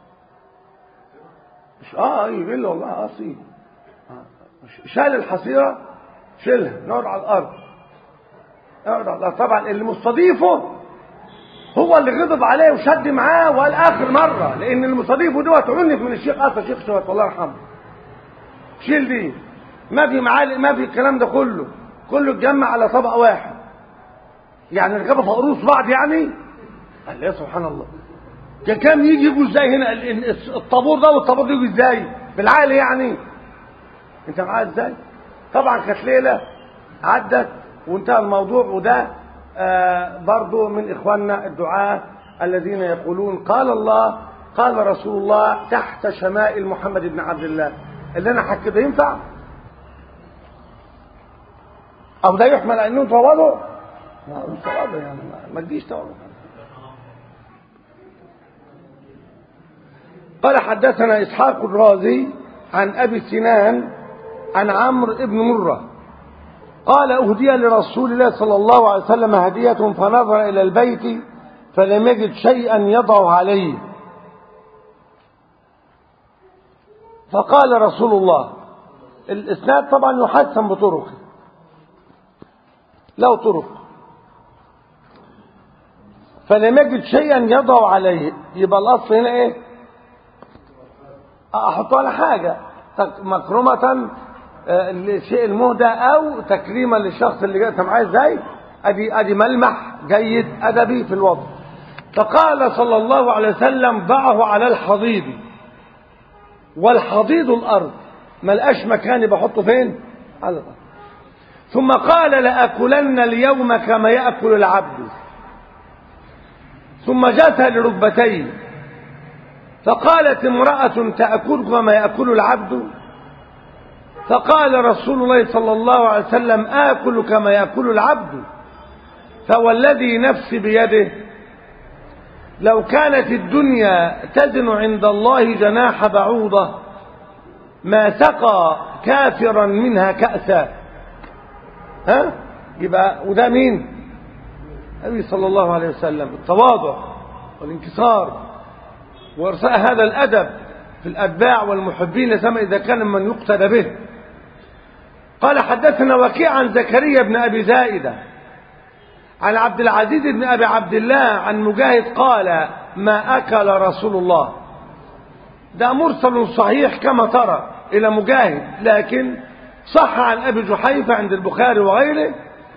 مش اه ايوه بالله والله اه سيب شال الحصيره شيلها نقعد على الارض نقعد على الارض طبعا اللي مستضيفه هو اللي غضب عليه وشد معاه وقال اخر مره لان المستضيف دوت عنف من الشيخ اصلا الشيخ شوات الله يرحمه شيل دي ما في معالق ما في الكلام ده كله كله اتجمع على طبق واحد يعني ركبوا فوق رؤوس بعض يعني قال يا سبحان الله كان كام يجي يجوا ازاي هنا الطابور ده والطابور ده يجوا ازاي بالعقل يعني انت معايا ازاي طبعا كانت ليله عدت وانتهى الموضوع وده آه برضو من إخواننا الدعاة الذين يقولون قال الله قال رسول الله تحت شمائل محمد بن عبد الله اللي أنا حكي ده ينفع أو ده يحمل أنه تواضع لا مش تواضع يعني ما تجيش تواضع قال حدثنا إسحاق الرازي عن أبي سنان عن عمرو بن مره قال أهدي لرسول الله صلى الله عليه وسلم هدية فنظر إلى البيت فلم يجد شيئا يضع عليه فقال رسول الله الإسناد طبعا يحسن بطرقه له طرق فلم يجد شيئا يضع عليه يبقى الأصل هنا إيه أحطه على حاجة مكرمة الشيء المهدى او تكريما للشخص اللي جاء معاه ازاي ادي ادي ملمح جيد ادبي في الوضع فقال صلى الله عليه وسلم ضعه على الحضيض والحضيض الأرض ما لقاش مكان بحطه فين على الأرض ثم قال لأكلن اليوم كما يأكل العبد ثم جاء لركبتيه فقالت امرأة تأكل كما يأكل العبد فقال رسول الله صلى الله عليه وسلم آكل كما يأكل العبد فوالذي نفسي بيده لو كانت الدنيا تزن عند الله جناح بعوضة ما سقى كافرا منها كأسا ها يبقى وده مين النبي صلى الله عليه وسلم التواضع والانكسار وارساء هذا الادب في الاتباع والمحبين سما اذا كان من يقتدى به قال حدثنا وكيع عن زكريا بن ابي زائده عن عبد العزيز بن ابي عبد الله عن مجاهد قال ما اكل رسول الله ده مرسل صحيح كما ترى الى مجاهد لكن صح عن ابي جحيفه عند البخاري وغيره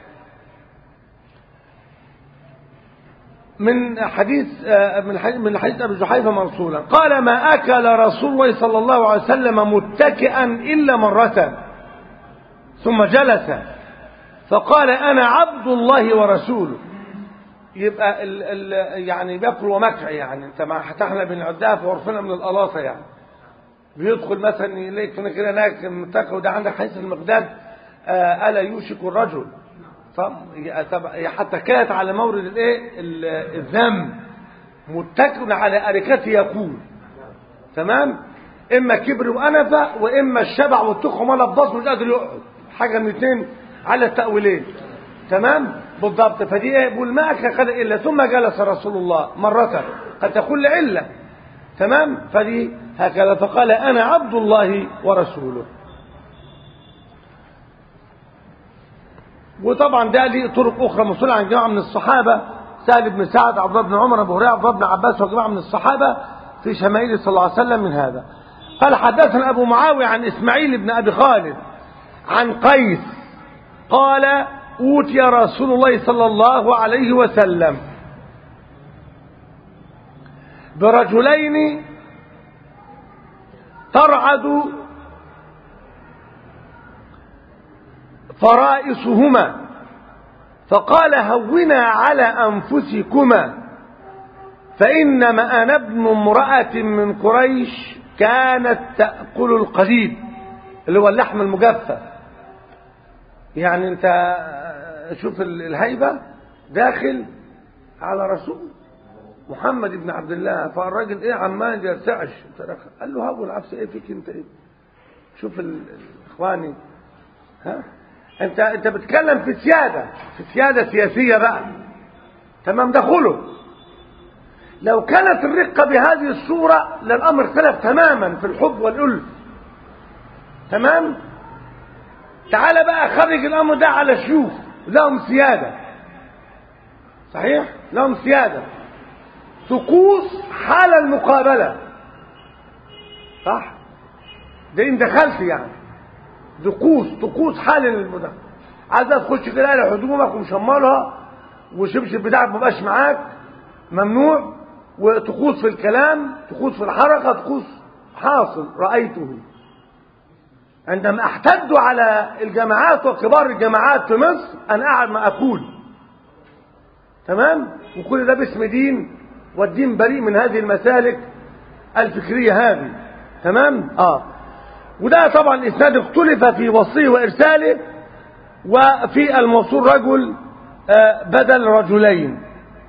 من حديث من حديث من حديث ابي جحيفه مرسولا قال ما اكل رسول الله صلى الله عليه وسلم متكئا الا مره ثم جلس فقال انا عبد الله ورسوله يبقى ال ال يعني بياكل ومكع يعني انت ما فتحنا بين عدها فورفنا من القلاصه يعني بيدخل مثلا يلاقيك كده هناك متكئ وده عندك حديث المقداد آه الا يوشك الرجل حتى كانت على مورد الايه الذم متكئ على اريكته يقول تمام اما كبر وانفه واما الشبع والتخم ولا بضص مش قادر يقعد حاجه من الاثنين على التاويلين تمام بالضبط فدي ايه بيقول ما اكل الا ثم جلس رسول الله مره قد تكون لعله تمام فدي هكذا فقال انا عبد الله ورسوله وطبعا ده ليه طرق اخرى موصوله عن جماعه من الصحابه سهل بن سعد عبد الله بن عمر ابو هريره عبد الله بن عباس وجماعه من الصحابه في شمائل صلى الله عليه وسلم من هذا قال حدثنا ابو معاويه عن اسماعيل بن ابي خالد عن قيس قال اوتي رسول الله صلى الله عليه وسلم برجلين ترعد فرائصهما فقال هونا على أنفسكما فإنما أنا ابن امرأة من قريش كانت تأكل القديد اللي هو اللحم المجفف يعني انت شوف الهيبة داخل على رسول محمد بن عبد الله فالراجل ايه عمال يرتعش قال له هو العفس ايه فيك انت ايه شوف اخواني ها انت انت بتتكلم في سياده في سياده سياسيه بقى تمام ده خلق لو كانت الرقه بهذه الصوره للامر اختلف تماما في الحب والالف تمام تعال بقى خرج الامر ده على شيوخ لهم سياده صحيح لهم سياده طقوس حال المقابله صح ده ان دخلت يعني طقوس طقوس حال المدى عايز تخش كده على هدومك ومشمرها والشبشب بتاعك مبقاش معاك ممنوع وطقوس في الكلام طقوس في الحركة طقوس حاصل رأيته عندما احتدوا على الجماعات وكبار الجماعات في مصر أنا قاعد ما أقول تمام وكل ده باسم دين والدين بريء من هذه المسالك الفكرية هذه تمام اه وده طبعا الاسناد اختلف في وصيه وارساله وفي الموصول رجل بدل رجلين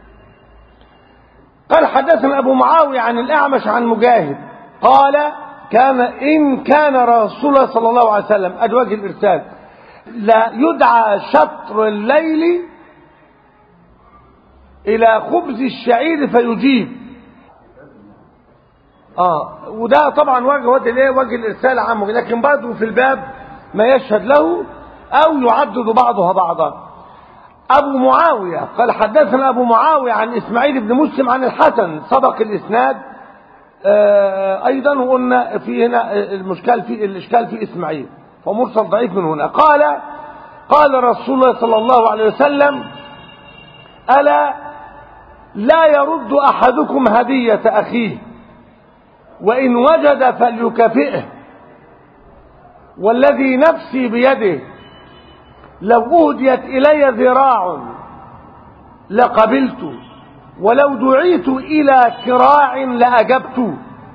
قال حدثنا ابو معاويه عن الاعمش عن مجاهد قال كان ان كان رسول الله صلى الله عليه وسلم ادواج الارسال لا يدعى شطر الليل الى خبز الشعير فيجيب اه وده طبعا وجه وجه الايه وجه الارسال عامه لكن برضه في الباب ما يشهد له او يعدد بعضها بعضا ابو معاويه قال حدثنا ابو معاويه عن اسماعيل بن مسلم عن الحسن سبق الاسناد آه ايضا وقلنا في هنا المشكال في الاشكال في اسماعيل فمرسل ضعيف من هنا قال قال رسول الله صلى الله عليه وسلم الا لا يرد أحدكم هدية أخيه وإن وجد فليكافئه والذي نفسي بيده لو أهديت إلي ذراع لقبلت ولو دعيت إلى كراع لأجبت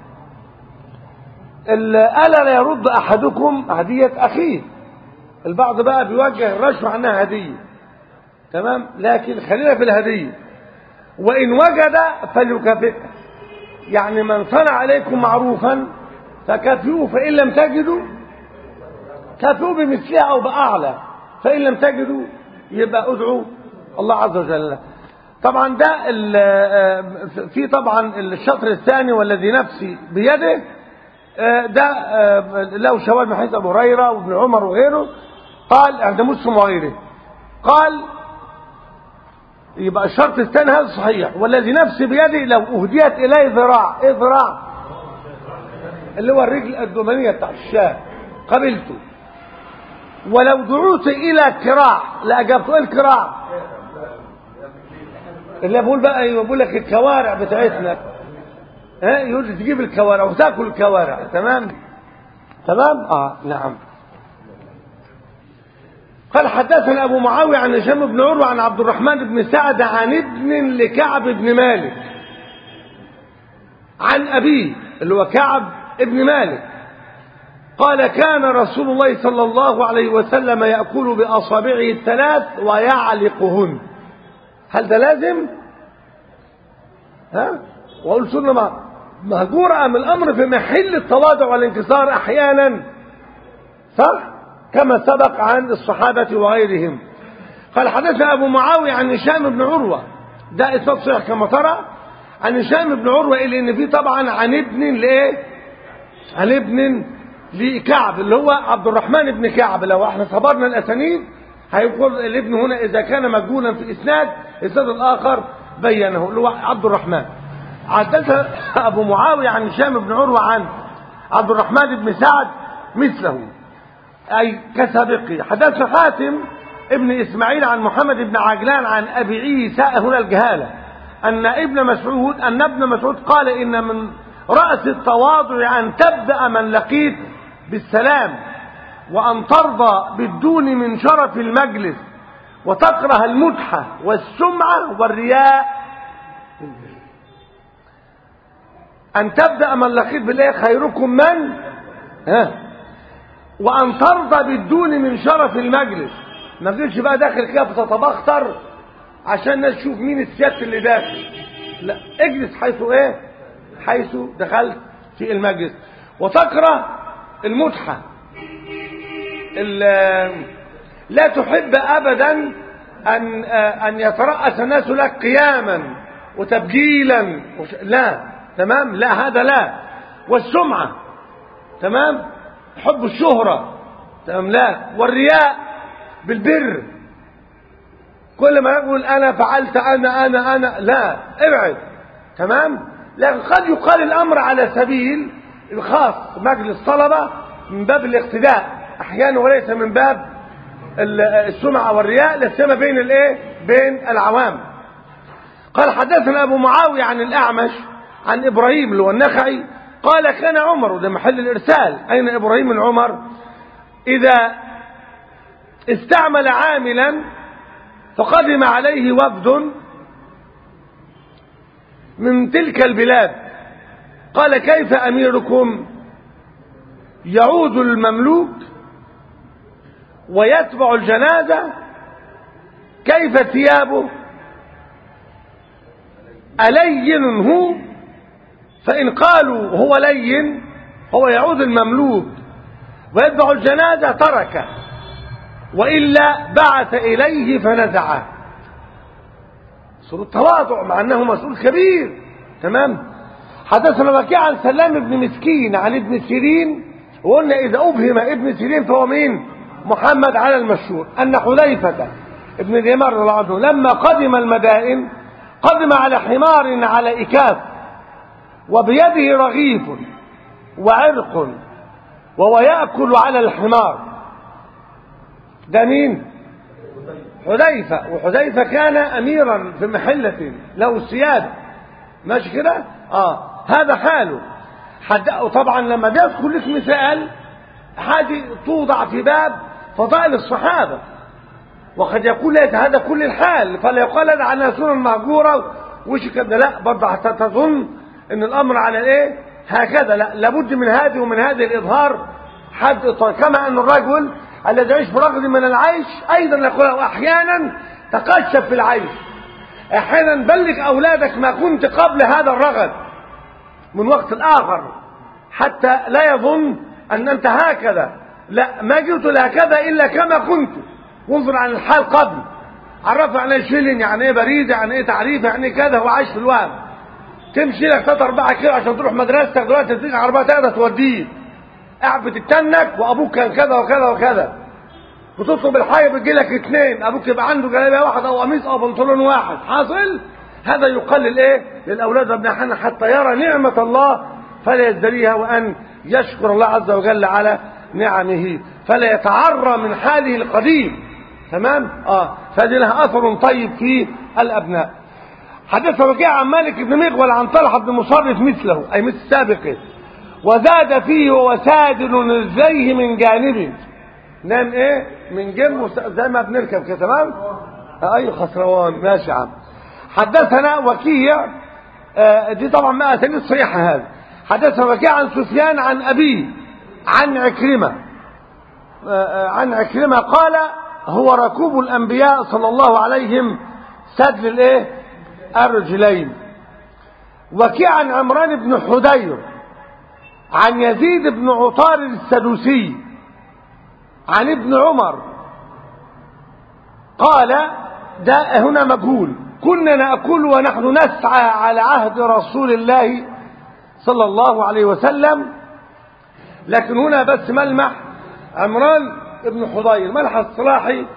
ألا لا يرد أحدكم هدية أخيه البعض بقى بيوجه الرشوة عنها هدية تمام لكن خلينا في الهدية وإن وجد فليكافئه يعني من صنع عليكم معروفا فكافئوه فإن لم تجدوا كافئوه بمثلها أو بأعلى فإن لم تجدوا يبقى ادعوا الله عز وجل طبعا ده في طبعا الشطر الثاني والذي نفسي بيده ده له شواهد من حديث ابو هريره وابن عمر وغيره قال عند مسلم وغيره قال يبقى الشرط الثاني هذا صحيح والذي نفسي بيدي لو اهديت الي ذراع ايه ذراع اللي هو الرجل الدمنيه بتاع الشاه قبلته ولو دعوت الى كراع لاجبت ايه الكراع اللي بقول بقى بقول لك الكوارع بتاعتنا ها يقول تجيب الكوارع وتاكل الكوارع تمام تمام اه نعم قال حدثنا ابو معاويه عن هشام بن عروه عن عبد الرحمن بن سعد عن ابن لكعب بن مالك عن ابيه اللي هو كعب ابن مالك قال كان رسول الله صلى الله عليه وسلم ياكل باصابعه الثلاث ويعلقهن هل ده لازم ها واقول سنه مهجوره ام الامر في محل التواضع والانكسار احيانا صح كما سبق عن الصحابه وغيرهم قال حدثنا ابو معاويه عن هشام بن عروه ده اسناد صحيح كما ترى عن هشام بن عروه الا ان في طبعا عن ابن لايه عن ابن لكعب اللي هو عبد الرحمن بن كعب لو احنا صبرنا الاسانيد هيقول الابن هنا اذا كان مجهولا في اسناد الاسناد الاخر بينه اللي هو عبد الرحمن حدث ابو معاويه عن هشام بن عروه عن عبد الرحمن بن سعد مثله اي كسابقه حدث حاتم ابن اسماعيل عن محمد بن عجلان عن ابي عيسى هنا الجهاله ان ابن مسعود ان ابن مسعود قال ان من راس التواضع ان تبدا من لقيت بالسلام وأن ترضى بالدون من شرف المجلس وتكره المدحة والسمعة والرياء أن تبدأ من لقيت بالله خيركم من ها وأن ترضى بالدون من شرف المجلس ما تجيش بقى داخل كده فتتبختر عشان الناس تشوف مين السيادة اللي داخل لا اجلس حيث ايه حيث دخلت في المجلس وتكره المدحة لا تحب ابدا ان ان يتراس الناس لك قياما وتبجيلا وش... لا تمام لا هذا لا والسمعه تمام حب الشهره تمام لا والرياء بالبر كل ما يقول انا فعلت انا انا انا لا ابعد تمام لكن قد يقال الامر على سبيل الخاص مجلس طلبه من باب الاقتداء احيانا وليس من باب السمعه والرياء لا سيما بين الايه بين العوام قال حدثنا ابو معاويه عن الاعمش عن ابراهيم اللي هو النخعي قال كان عمر وده محل الارسال اين ابراهيم من عمر اذا استعمل عاملا فقدم عليه وفد من تلك البلاد قال كيف اميركم يعود المملوك ويتبع الجنازة كيف ثيابه ألين هو فإن قالوا هو لين هو يعود المملوك ويتبع الجنازة تركه وإلا بعث إليه فنزعه صورة تواضع مع أنه مسؤول كبير تمام حدثنا وكيع عن سلام بن مسكين عن ابن سيرين وقلنا إذا أبهم ابن سيرين فهو مين محمد على المشهور أن حذيفة ابن اليمان رضي الله عنه لما قدم المدائن قدم على حمار على إكاف وبيده رغيف وعرق وهو يأكل على الحمار ده مين حذيفة وحذيفة كان أميرا في محلة له السيادة ماشي كده اه هذا حاله حد طبعا لما بيذكر لك مثال حاجة توضع في باب فضائل الصحابة وقد يكون ليس هذا كل الحال فلا يقال هذا على سنة مهجورة وش كده لا برضه حتى تظن ان الامر على ايه هكذا لا لابد من هذه ومن هذه الاظهار حد كما ان الرجل الذي يعيش برغد من العيش ايضا يقول احيانا تقشف في العيش احيانا بلغ اولادك ما كنت قبل هذا الرغد من وقت اخر حتى لا يظن ان انت هكذا لا ما جئت لهكذا الا كما كنت وانظر عن الحال قبل عرفه عن ايه شيلين يعني ايه بريد يعني ايه تعريف يعني ايه كذا هو عايش في الوهم تمشي لك ثلاث اربعة كيلو عشان تروح مدرستك دلوقتي تديك عربية تقدر توديه قاعد بتتنك وابوك كان كذا وكذا وكذا بتطلب الحاجة بتجي لك اثنين ابوك يبقى عنده جلابيه واحد او قميص او بنطلون واحد حاصل هذا يقلل ايه للاولاد ابن حنا حتى يرى نعمة الله فلا يزدريها وان يشكر الله عز وجل على نعمه فلا يتعرى من حاله القديم تمام اه فهذه لها اثر طيب في الابناء حدث وكيع عن مالك بن مغول عن طلحه بن مصرف مثله اي مثل سابقه وزاد فيه وسادل رجليه من جانبه نام ايه من جنبه زي ما بنركب كده تمام اي خسروان ماشي يا عم حدثنا وكيع آه دي طبعا ما اسانيد صحيحه هذا حدثنا وكيع عن سفيان عن ابيه عن عكرمه آه عن عكرمه قال هو ركوب الانبياء صلى الله عليهم سدل الايه الرجلين وكيع عن عمران بن حدير عن يزيد بن عطار السدوسي عن ابن عمر قال ده هنا مجهول كنا نأكل ونحن نسعى على عهد رسول الله صلى الله عليه وسلم لكن هنا بس ملمح عمران ابن حضير ملح الصلاحي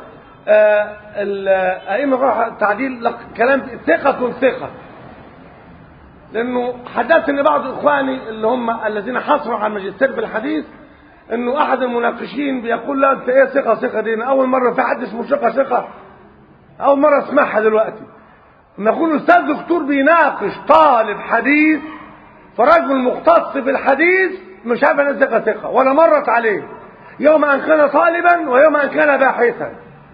الأئمة التعديل كلام ثقة ثقة لأنه حدثني بعض إخواني اللي هم الذين حصلوا على الماجستير في الحديث إنه أحد المناقشين بيقول لا أنت إيه ثقة ثقة دي أول مرة في حد اسمه ثقة ثقة أول مرة أسمعها دلوقتي لما يكون أستاذ دكتور بيناقش طالب حديث فرجل مختص في الحديث مش عارف أنا ثقة ثقة ولا مرت عليه يوم أن كان طالبا ويوم أن كان باحثا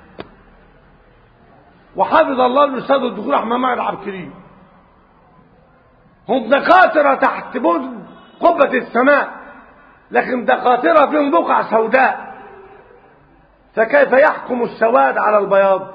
وحفظ الله الأستاذ الدكتور أحمد معد عبد الكريم هم دكاترة تحت قبة السماء لكن دكاترة فيهم بقع سوداء فكيف يحكم السواد على البياض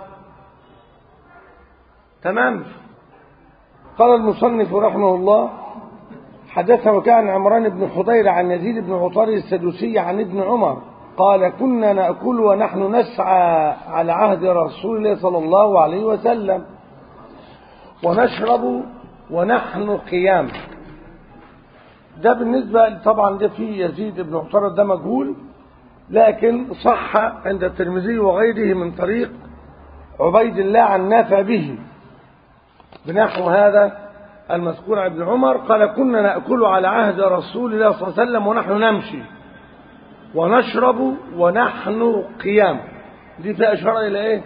تمام قال المصنف رحمه الله حدثنا وكان عمران بن حضير عن يزيد بن عطار السدوسي عن ابن عمر قال كنا نأكل ونحن نسعى على عهد رسول الله صلى الله عليه وسلم ونشرب ونحن قيام ده بالنسبة طبعا ده في يزيد بن عطار ده مجهول لكن صح عند الترمذي وغيره من طريق عبيد الله عن نافع به بنحو هذا المذكور عن ابن عمر قال كنا نأكل على عهد رسول الله صلى الله عليه وسلم ونحن نمشي ونشرب ونحن قيام دي فيها إشارة إلى إيه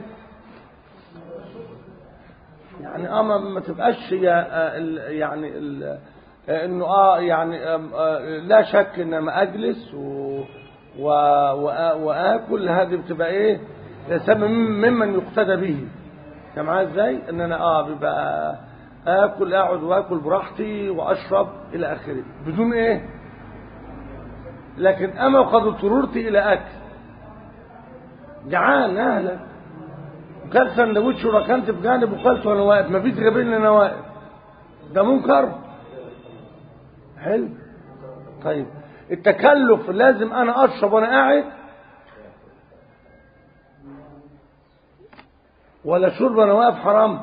يعني اه ما تبقاش يعني ال انه اه يعني آه لا شك ان ما اجلس و و واكل هذه بتبقى ايه سبب ممن يقتدى به انت معايا ازاي ان انا اه بيبقى اكل اقعد واكل براحتي واشرب الى اخره بدون ايه لكن اما قد اضطررت الى اكل جعان اهلك وكلت سندوتش وركنت في جانب وكلت وانا واقف مفيش غير انا واقف ده منكر حلو طيب التكلف لازم انا اشرب وانا قاعد ولا شرب وانا واقف حرام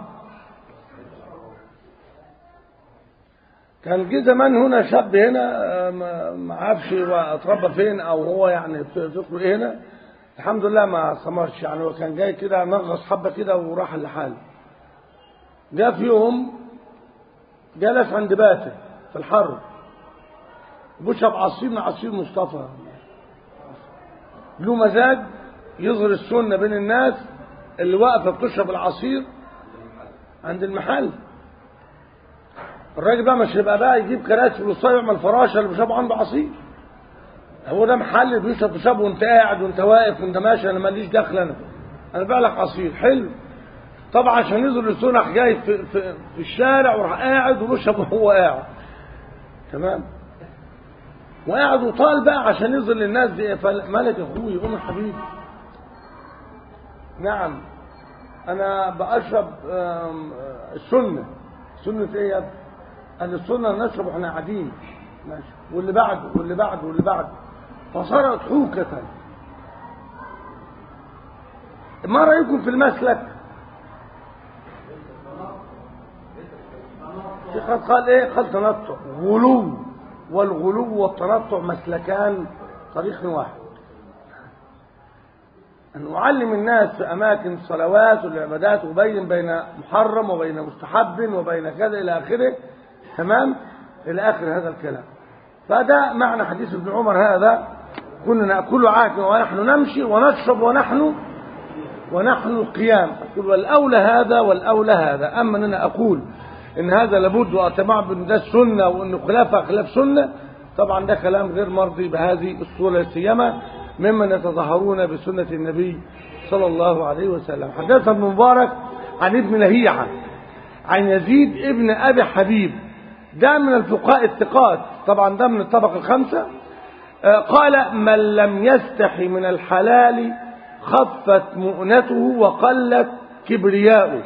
كان جه زمان هنا شاب هنا ما عارفش هو اتربى فين او هو يعني فكره ايه هنا الحمد لله ما ثمرش يعني هو كان جاي كده نغص حبه كده وراح لحاله جاء في يوم جلس عند باته في الحر بشرب عصير من عصير مصطفى له مزاج يظهر السنه بين الناس اللي واقفة بتشرب العصير عند المحل الراجل بقى مش هيبقى بقى يجيب كراسي والصايع يعمل فراشه اللي بيشربوا عنده عصير هو ده محل بيشرب تشرب وانت قاعد وانت واقف وانت ماشي انا ماليش دخل انا انا بقى لك عصير حلو طبعا عشان ينزل السنح جاي في, في, في الشارع وراح قاعد وبيشرب وهو قاعد تمام وقاعد وطال بقى عشان ينزل للناس دي فمالك يا اخوي قوم يا حبيبي نعم انا بشرب السنه سنه ايه يا ابني قال السنه نشرب واحنا قاعدين ماشي واللي بعده واللي بعده واللي بعده فصارت حوكة ما رأيكم في المسلك قد قال ايه قال تنطع غلو والغلو والتنطع مسلكان طريق واحد أن أعلم الناس في أماكن الصلوات والعبادات وبين بين محرم وبين مستحب وبين كذا إلى آخره تمام إلى آخر هذا الكلام فده معنى حديث ابن عمر هذا كنا نأكل عاكا ونحن نمشي ونشرب ونحن ونحن القيام أقول والأولى هذا والأولى هذا أما أن أنا أقول إن هذا لابد وأتبع بأن ده السنة وأن خلافها خلاف سنة طبعا ده كلام غير مرضي بهذه الصورة السيما ممن يتظاهرون بسنة النبي صلى الله عليه وسلم حدثنا ابن مبارك عن ابن لهيعة عن يزيد ابن أبي حبيب ده من الفقهاء الثقات طبعا ده من الطبق الخمسة قال من لم يستحي من الحلال خفت مؤنته وقلت كبرياؤه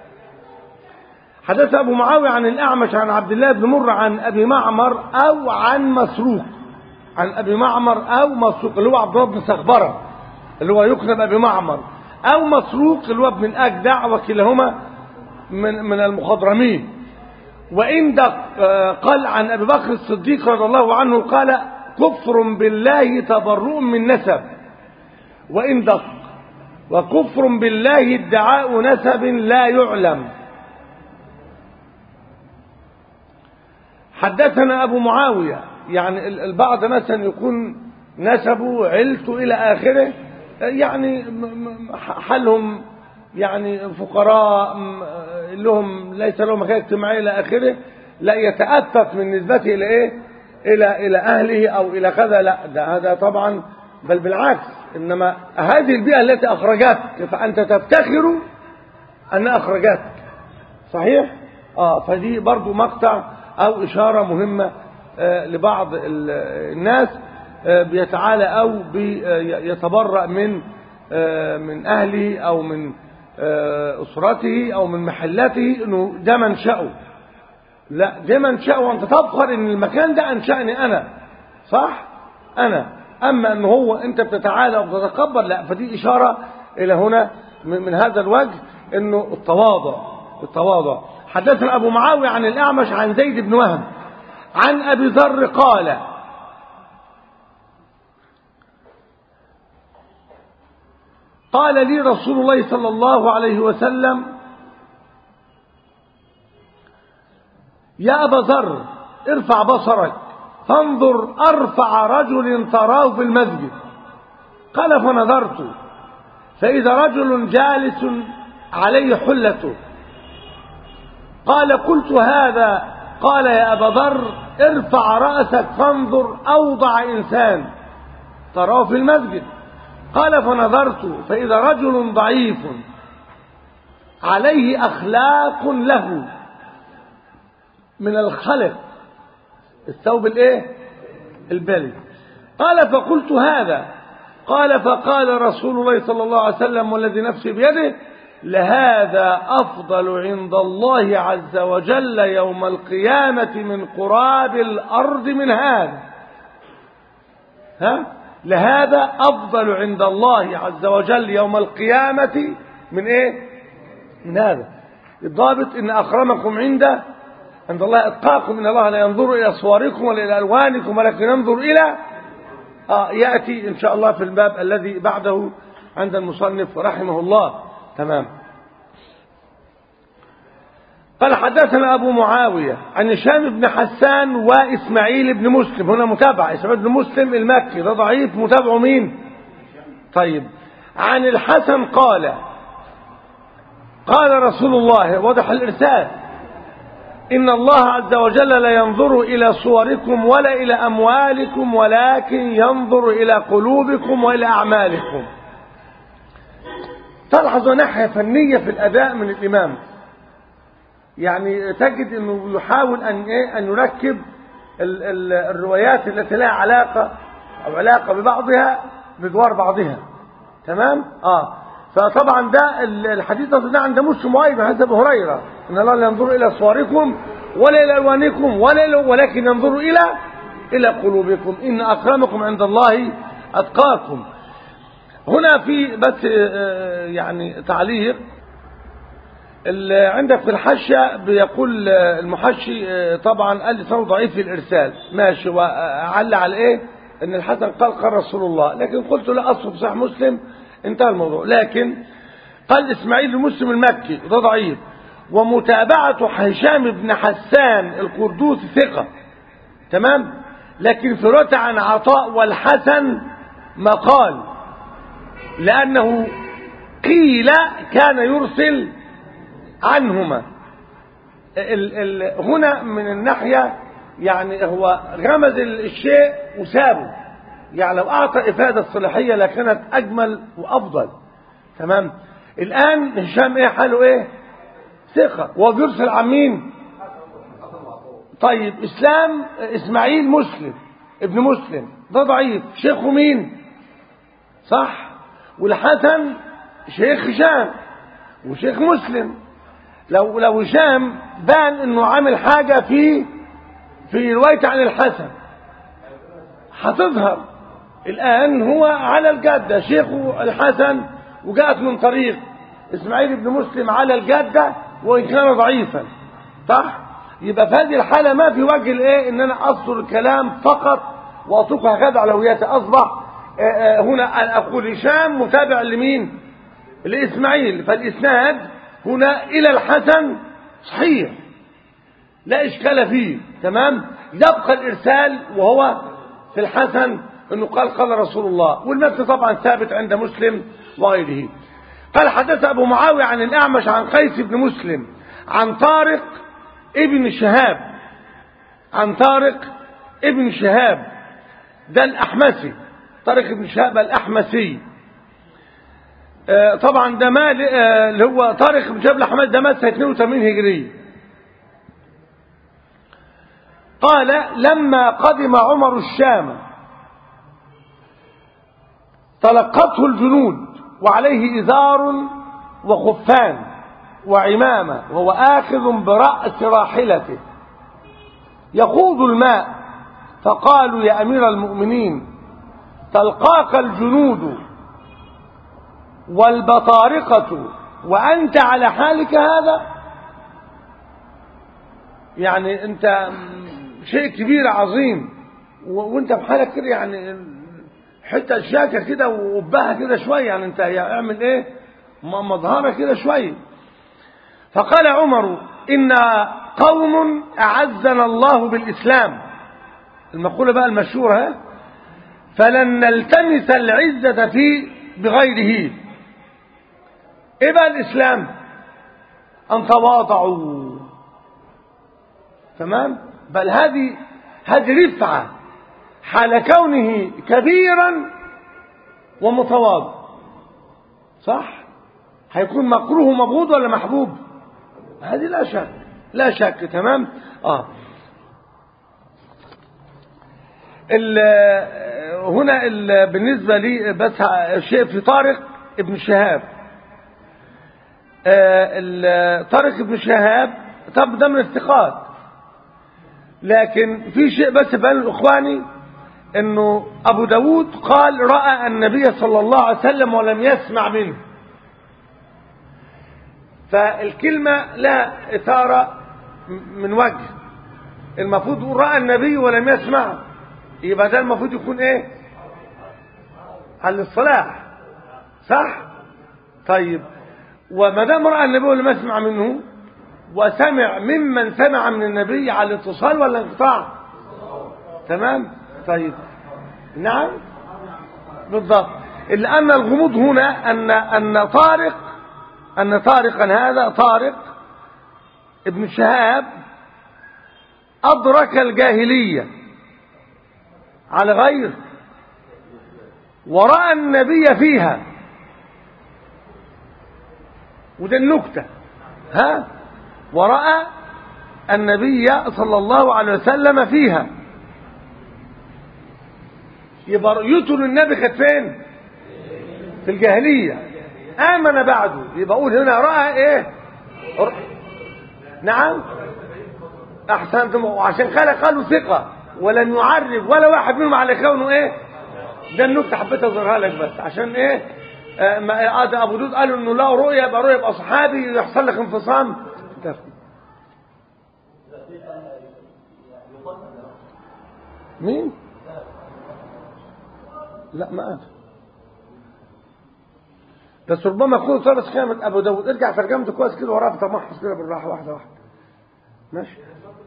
حدث أبو معاوية عن الأعمش عن عبد الله بن مر عن أبي معمر أو عن مسروق عن أبي معمر أو مسروق اللي هو عبد الله بن سخبرة اللي هو يكنب أبي معمر أو مسروق اللي هو ابن الأجدع وكلاهما من من المخضرمين وإن قال عن أبي بكر الصديق رضي الله عنه قال كفر بالله تبرؤ من نسب وإن دق وكفر بالله ادعاء نسب لا يعلم حدثنا أبو معاوية يعني البعض مثلا يكون نسبه عيلته إلى آخره يعني حالهم يعني فقراء لهم ليس لهم مكان اجتماعي إلى آخره لا يتأفف من نسبته إلى إيه إلى إلى أهله أو إلى كذا لا ده هذا طبعا بل بالعكس إنما هذه البيئة التي أخرجتك فأنت تفتخر أن أخرجتك صحيح؟ آه فدي برضو مقطع أو إشارة مهمة آه لبعض الناس آه بيتعالى أو بيتبرأ من آه من أهله أو من أسرته أو من محلته إنه ده منشأه لا ده منشأه وأنت تفخر إن المكان ده أنشأني أنا صح؟ أنا أما أن هو أنت بتتعالى وبتتكبر لا فدي إشارة إلى هنا من, من هذا الوجه إنه التواضع التواضع حدثنا أبو معاوية عن الأعمش عن زيد بن وهب عن أبي ذر قال قال لي رسول الله صلى الله عليه وسلم يا أبا ذر ارفع بصرك فانظر أرفع رجل تراه في المسجد قال فنظرت فإذا رجل جالس عليه حلته قال قلت هذا قال يا أبا ذر ارفع رأسك فانظر أوضع إنسان تراه في المسجد قال فنظرت فإذا رجل ضعيف عليه أخلاق له من الخلق الثوب الايه البلي قال فقلت هذا قال فقال رسول الله صلى الله عليه وسلم والذي نفسي بيده لهذا أفضل عند الله عز وجل يوم القيامة من قراب الأرض من هذا ها لهذا أفضل عند الله عز وجل يوم القيامة من إيه من هذا الضابط إن أكرمكم عنده عند الله اتقاكم ان الله لا ينظر الى صوركم ولا الى الوانكم ولكن ينظر الى آه ياتي ان شاء الله في الباب الذي بعده عند المصنف رحمه الله تمام قال حدثنا ابو معاويه عن هشام بن حسان واسماعيل بن مسلم هنا متابعه اسماعيل بن مسلم المكي ده ضعيف متابعه مين طيب عن الحسن قال قال رسول الله واضح الإرسال إن الله عز وجل لا ينظر إلى صوركم ولا إلى أموالكم ولكن ينظر إلى قلوبكم وإلى أعمالكم تلحظ ناحية فنية في الأداء من الإمام يعني تجد أنه يحاول أن, إيه أن يركب ال ال الروايات التي لها علاقة أو علاقة ببعضها بجوار بعضها تمام؟ آه فطبعا ده الحديث ده عند مسلم وايضا حديث ابو هريره ان الله لا ينظر الى صوركم ولا الى الوانكم ولا إلى ولكن ينظر الى الى قلوبكم ان اكرمكم عند الله اتقاكم هنا في بس يعني تعليق عندك في الحشة بيقول المحشي طبعا قال لسانه ضعيف في الإرسال ماشي وعلى على إيه إن الحسن قال قال رسول الله لكن قلت لا أصل في صحيح مسلم انتهى الموضوع لكن قال إسماعيل المسلم المكي ده ضعيف ومتابعة هشام بن حسان القردوسي ثقة تمام لكن في رواية عن عطاء والحسن مقال لأنه قيل كان يرسل عنهما ال ال هنا من الناحية يعني هو غمز الشيء وسابه يعني لو أعطى إفادة صلاحية لكانت أجمل وأفضل تمام الآن هشام إيه حاله إيه ثقة وهو بيرسل عن مين طيب إسلام إسماعيل مسلم ابن مسلم ده ضعيف شيخه مين صح والحسن شيخ هشام وشيخ مسلم لو لو هشام بان انه عامل حاجه في في روايه عن الحسن هتظهر الان هو على الجاده شيخه الحسن وجاءت من طريق اسماعيل بن مسلم على الجاده وان كان ضعيفا صح يبقى في هذه الحاله ما في وجه الايه ان انا اصدر الكلام فقط واطلق هكذا علوياتي اصبح هنا أن اقول هشام متابع لمين لاسماعيل فالاسناد هنا إلى الحسن صحيح لا إشكال فيه تمام يبقى الإرسال وهو في الحسن أنه قال قال رسول الله والمتن طبعا ثابت عند مسلم وغيره قال حدث أبو معاوية عن الأعمش عن قيس بن مسلم عن طارق ابن شهاب عن طارق ابن شهاب ده الأحمسي طارق ابن شهاب الأحمسي طبعا ده مال اللي هو طارق بن جبل حماد ده مات سنه 82 هجريه قال لما قدم عمر الشام تلقته الجنود وعليه إزار وخفان وعمامة وهو آخذ برأس راحلته يخوض الماء فقالوا يا أمير المؤمنين تلقاك الجنود والبطارقة وأنت على حالك هذا يعني أنت شيء كبير عظيم وأنت بحالك كده يعني حتة شاكة كده وقبها كده شوية يعني أنت اعمل إيه مظهرة كده شوية فقال عمر إن قوم أعزنا الله بالإسلام المقولة بقى المشهورة فلن نلتمس العزة في بغيره ايه بقى الاسلام ان تواضعوا تمام بل هذه هذه رفعه حال كونه كبيرا ومتواضع صح هيكون مكروه مبغوض ولا محبوب هذه لا شك لا شك تمام اه ال هنا ال بالنسبه لي بس شيء في طارق ابن شهاب طارق بن شهاب طب ده من الثقات لكن في شيء بس بين الاخواني انه ابو داود قال راى النبي صلى الله عليه وسلم ولم يسمع منه فالكلمه لا اثاره من وجه المفروض يقول راى النبي ولم يسمع يبقى ده المفروض يكون ايه على الصلاح صح طيب وما دام راى النبي ولم يسمع منه وسمع ممن سمع من النبي على الاتصال ولا انقطاع تمام طيب نعم بالضبط الا ان الغموض هنا ان ان طارق أن طارقا هذا طارق ابن شهاب أدرك الجاهلية على غير ورأى النبي فيها وده النكتة ها ورأى النبي صلى الله عليه وسلم فيها يبقى رؤيته للنبي كانت فين في الجاهلية آمن بعده يبقى أقول هنا رأى إيه ر... نعم أحسنتم وعشان قال قالوا ثقة ولن يعرف ولا واحد منهم على كونه إيه ده النكتة حبيت أظهرها لك بس عشان إيه آه ما آه أبو دود قالوا إنه لا رؤية يبقى رؤية يبقى صحابي يحصل لك انفصام مين؟ لا ما أعرف بس ربما يكون طرس كامل ابو داود ارجع ترجمته كويس كده وراه بتمحص كده بالراحه واحده واحده ماشي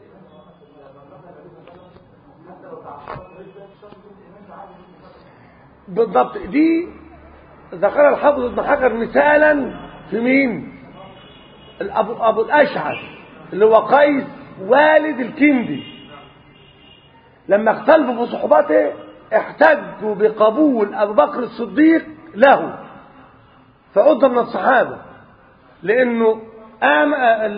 بالضبط دي ذكر الحافظ ابن حجر مثالا في مين الابو ابو الاشعث اللي هو قيس والد الكندي لما اختلفوا في صحبته احتجوا بقبول ابو بكر الصديق له فعد من الصحابة لأنه آم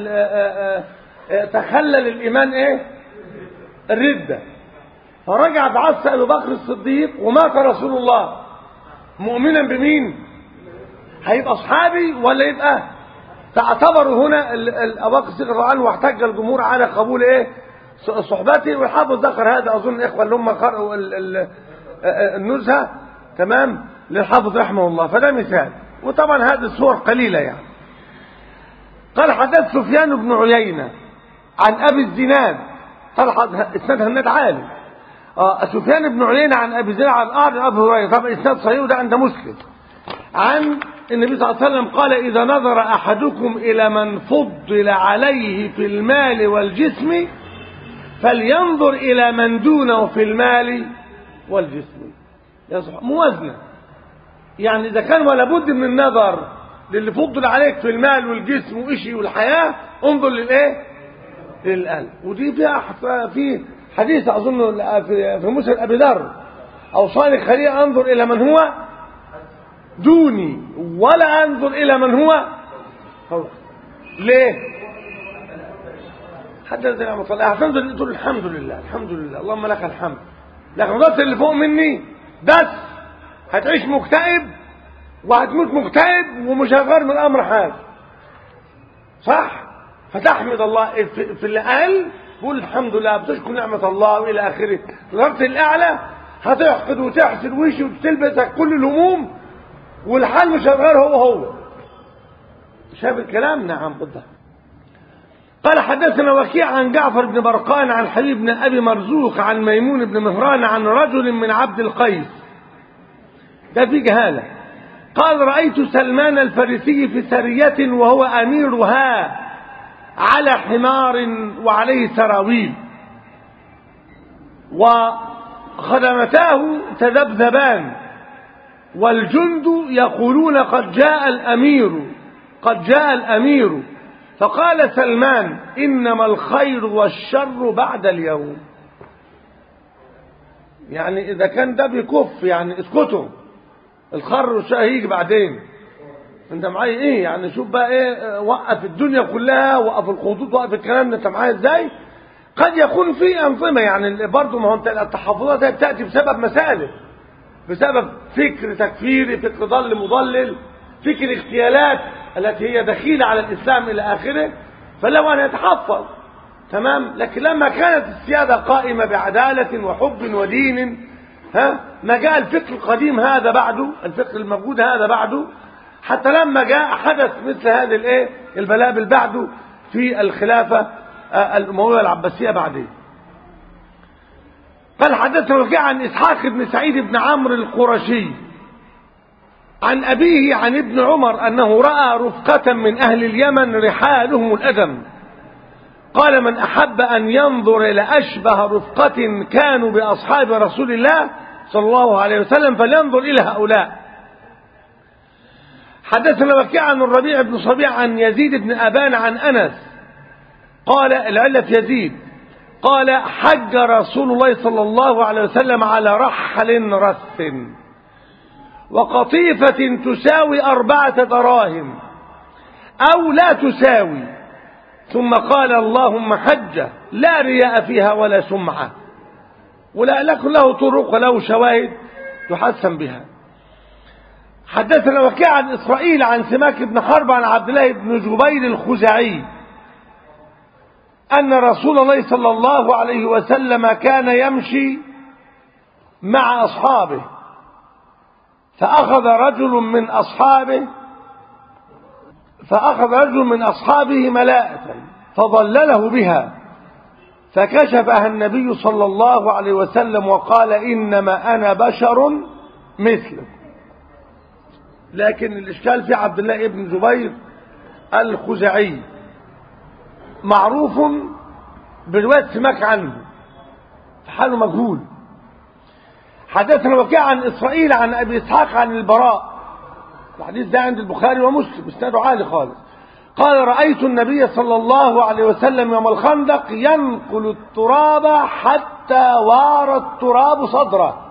تخلل الإيمان إيه الردة فرجع بعث أبو بكر الصديق ومات رسول الله مؤمنا بمين هيبقى صحابي ولا يبقى فاعتبروا هنا أبو بكر الصديق رضي عنه واحتج الجمهور على قبول إيه صحبته والحافظ ذكر هذا أظن الإخوة اللي هم قرأوا النزهة تمام للحافظ رحمه الله فده مثال وطبعا هذه الصور قليلة يعني قال حدث سفيان بن عيينة عن أبي الزناد قال إسناد هناد عالي آه سفيان بن عيينة عن أبي الزناد عن أعرض أبي هريرة طبعا إسناد صحيح ده عند مسلم عن النبي صلى الله عليه وسلم قال إذا نظر أحدكم إلى من فضل عليه في المال والجسم فلينظر إلى من دونه في المال والجسم موازنة يعني إذا كان ولا بد من النظر للي فضل عليك في المال والجسم وإشي والحياة انظر للإيه للقلب ودي فيها في حديث أظن في مسلم أبي ذر أوصاني خليل أنظر إلى من هو دوني ولا أنظر إلى من هو فوق ليه حتى زي ما طلع هتنزل تقول الحمد لله الحمد لله اللهم لك الحمد لكن ضغط اللي فوق مني بس هتعيش مكتئب وهتموت مكتئب ومش هيغير من الامر حاجه صح فتحمد الله في, في الاقل قول الحمد لله بتشكر نعمه الله والى اخره الغرس الاعلى هتحقد وتحسد وشي وتلبسك كل الهموم والحال مش هيغير هو هو شايف الكلام نعم بالضبط قال حدثنا وكيع عن جعفر بن برقان عن حبيب بن ابي مرزوق عن ميمون بن مهران عن رجل من عبد القيس ده في جهالة قال رأيت سلمان الفارسي في سرية وهو أميرها على حمار وعليه سراويل وخدمتاه تذبذبان والجند يقولون قد جاء الأمير قد جاء الأمير فقال سلمان إنما الخير والشر بعد اليوم يعني إذا كان ده بيكف يعني اسكتوا الخر والشر هيجي بعدين انت معايا ايه يعني شوف بقى ايه وقف الدنيا كلها وقف الخطوط وقف الكلام ده انت معايا ازاي قد يكون في انظمه يعني برضه ما هو انت التحفظات هي بتاتي بسبب مسائل بسبب فكر تكفيري فكر ضل مضلل فكر اغتيالات التي هي دخيله على الاسلام الى اخره فله ان يتحفظ تمام لكن لما كانت السياده قائمه بعداله وحب ودين ها ما جاء الفكر القديم هذا بعده الفكر الموجود هذا بعده حتى لما جاء حدث مثل هذه الايه البلابل بعده في الخلافه الامويه العباسيه بعدين قال حدثنا وكيع عن اسحاق بن سعيد بن عمرو القرشي عن ابيه عن ابن عمر انه راى رفقه من اهل اليمن رحالهم الادم قال من احب ان ينظر الى اشبه رفقه كانوا باصحاب رسول الله صلى الله عليه وسلم فلينظر الى هؤلاء حدثنا وكيع عن الربيع بن صبيع عن يزيد بن أبان عن أنس قال العلة في يزيد قال حج رسول الله صلى الله عليه وسلم على رحل رث وقطيفة تساوي أربعة دراهم أو لا تساوي ثم قال اللهم حجة لا رياء فيها ولا سمعة ولا لكن له طرق وله شواهد يحسن بها حدثنا وكيع عن إسرائيل عن سماك بن حرب عن عبد الله بن جبير الخزاعي أن رسول الله صلى الله عليه وسلم كان يمشي مع أصحابه فأخذ رجل من أصحابه فأخذ رجل من أصحابه ملاءة فضلله بها فكشفها النبي صلى الله عليه وسلم وقال إنما أنا بشر مثلك لكن الإشكال في عبد الله بن جبير الخزعي معروف برواية سماك عنه حاله مجهول حدثنا وكيع عن إسرائيل عن أبي إسحاق عن البراء الحديث ده عند البخاري ومسلم اسناده عالي خالص قال رأيت النبي صلى الله عليه وسلم يوم الخندق ينقل التراب حتى وار التراب صدره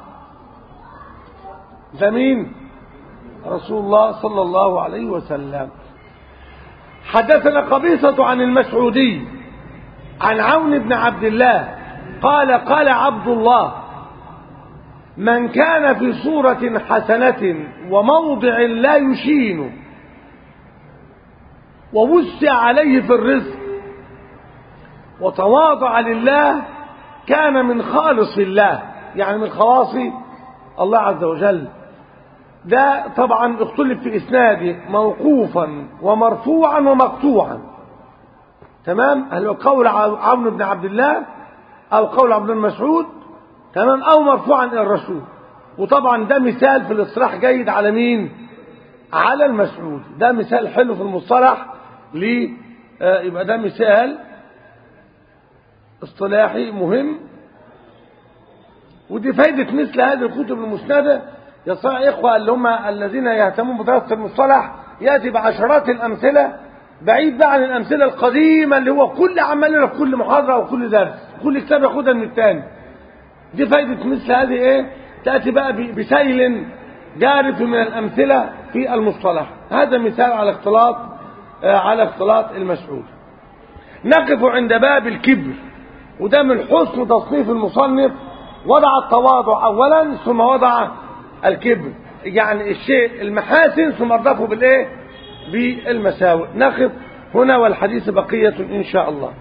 ده مين رسول الله صلى الله عليه وسلم حدثنا قبيصة عن المسعودي عن عون بن عبد الله قال قال عبد الله من كان في صورة حسنة وموضع لا يشين ووسع عليه في الرزق وتواضع لله كان من خالص الله يعني من خواص الله عز وجل ده طبعا اختلف في اسناده موقوفا ومرفوعا ومقطوعا تمام هل هو قول عون بن عبد الله او قول عبد الله مسعود تمام او مرفوعا الى الرسول وطبعا ده مثال في الاصطلاح جيد على مين على المسعود ده مثال حلو في المصطلح ليه آه يبقى ده مثال اصطلاحي مهم ودي فايدة مثل هذه الكتب المسندة يا صاحبي إخوة اللي هم الذين يهتمون بدراسة المصطلح يأتي بعشرات الأمثلة بعيد بقى عن الأمثلة القديمة اللي هو كل عملنا في كل محاضرة وكل درس كل كتاب ياخدها من الثاني دي فايدة مثل هذه إيه تأتي بقى بسيل جارف من الأمثلة في المصطلح هذا مثال على اختلاط على اختلاط المسعود نقف عند باب الكبر وده من حسن تصنيف المصنف وضع التواضع اولا ثم وضع الكبر يعني الشيء المحاسن ثم اضافه بالايه بالمساوئ نقف هنا والحديث بقية ان شاء الله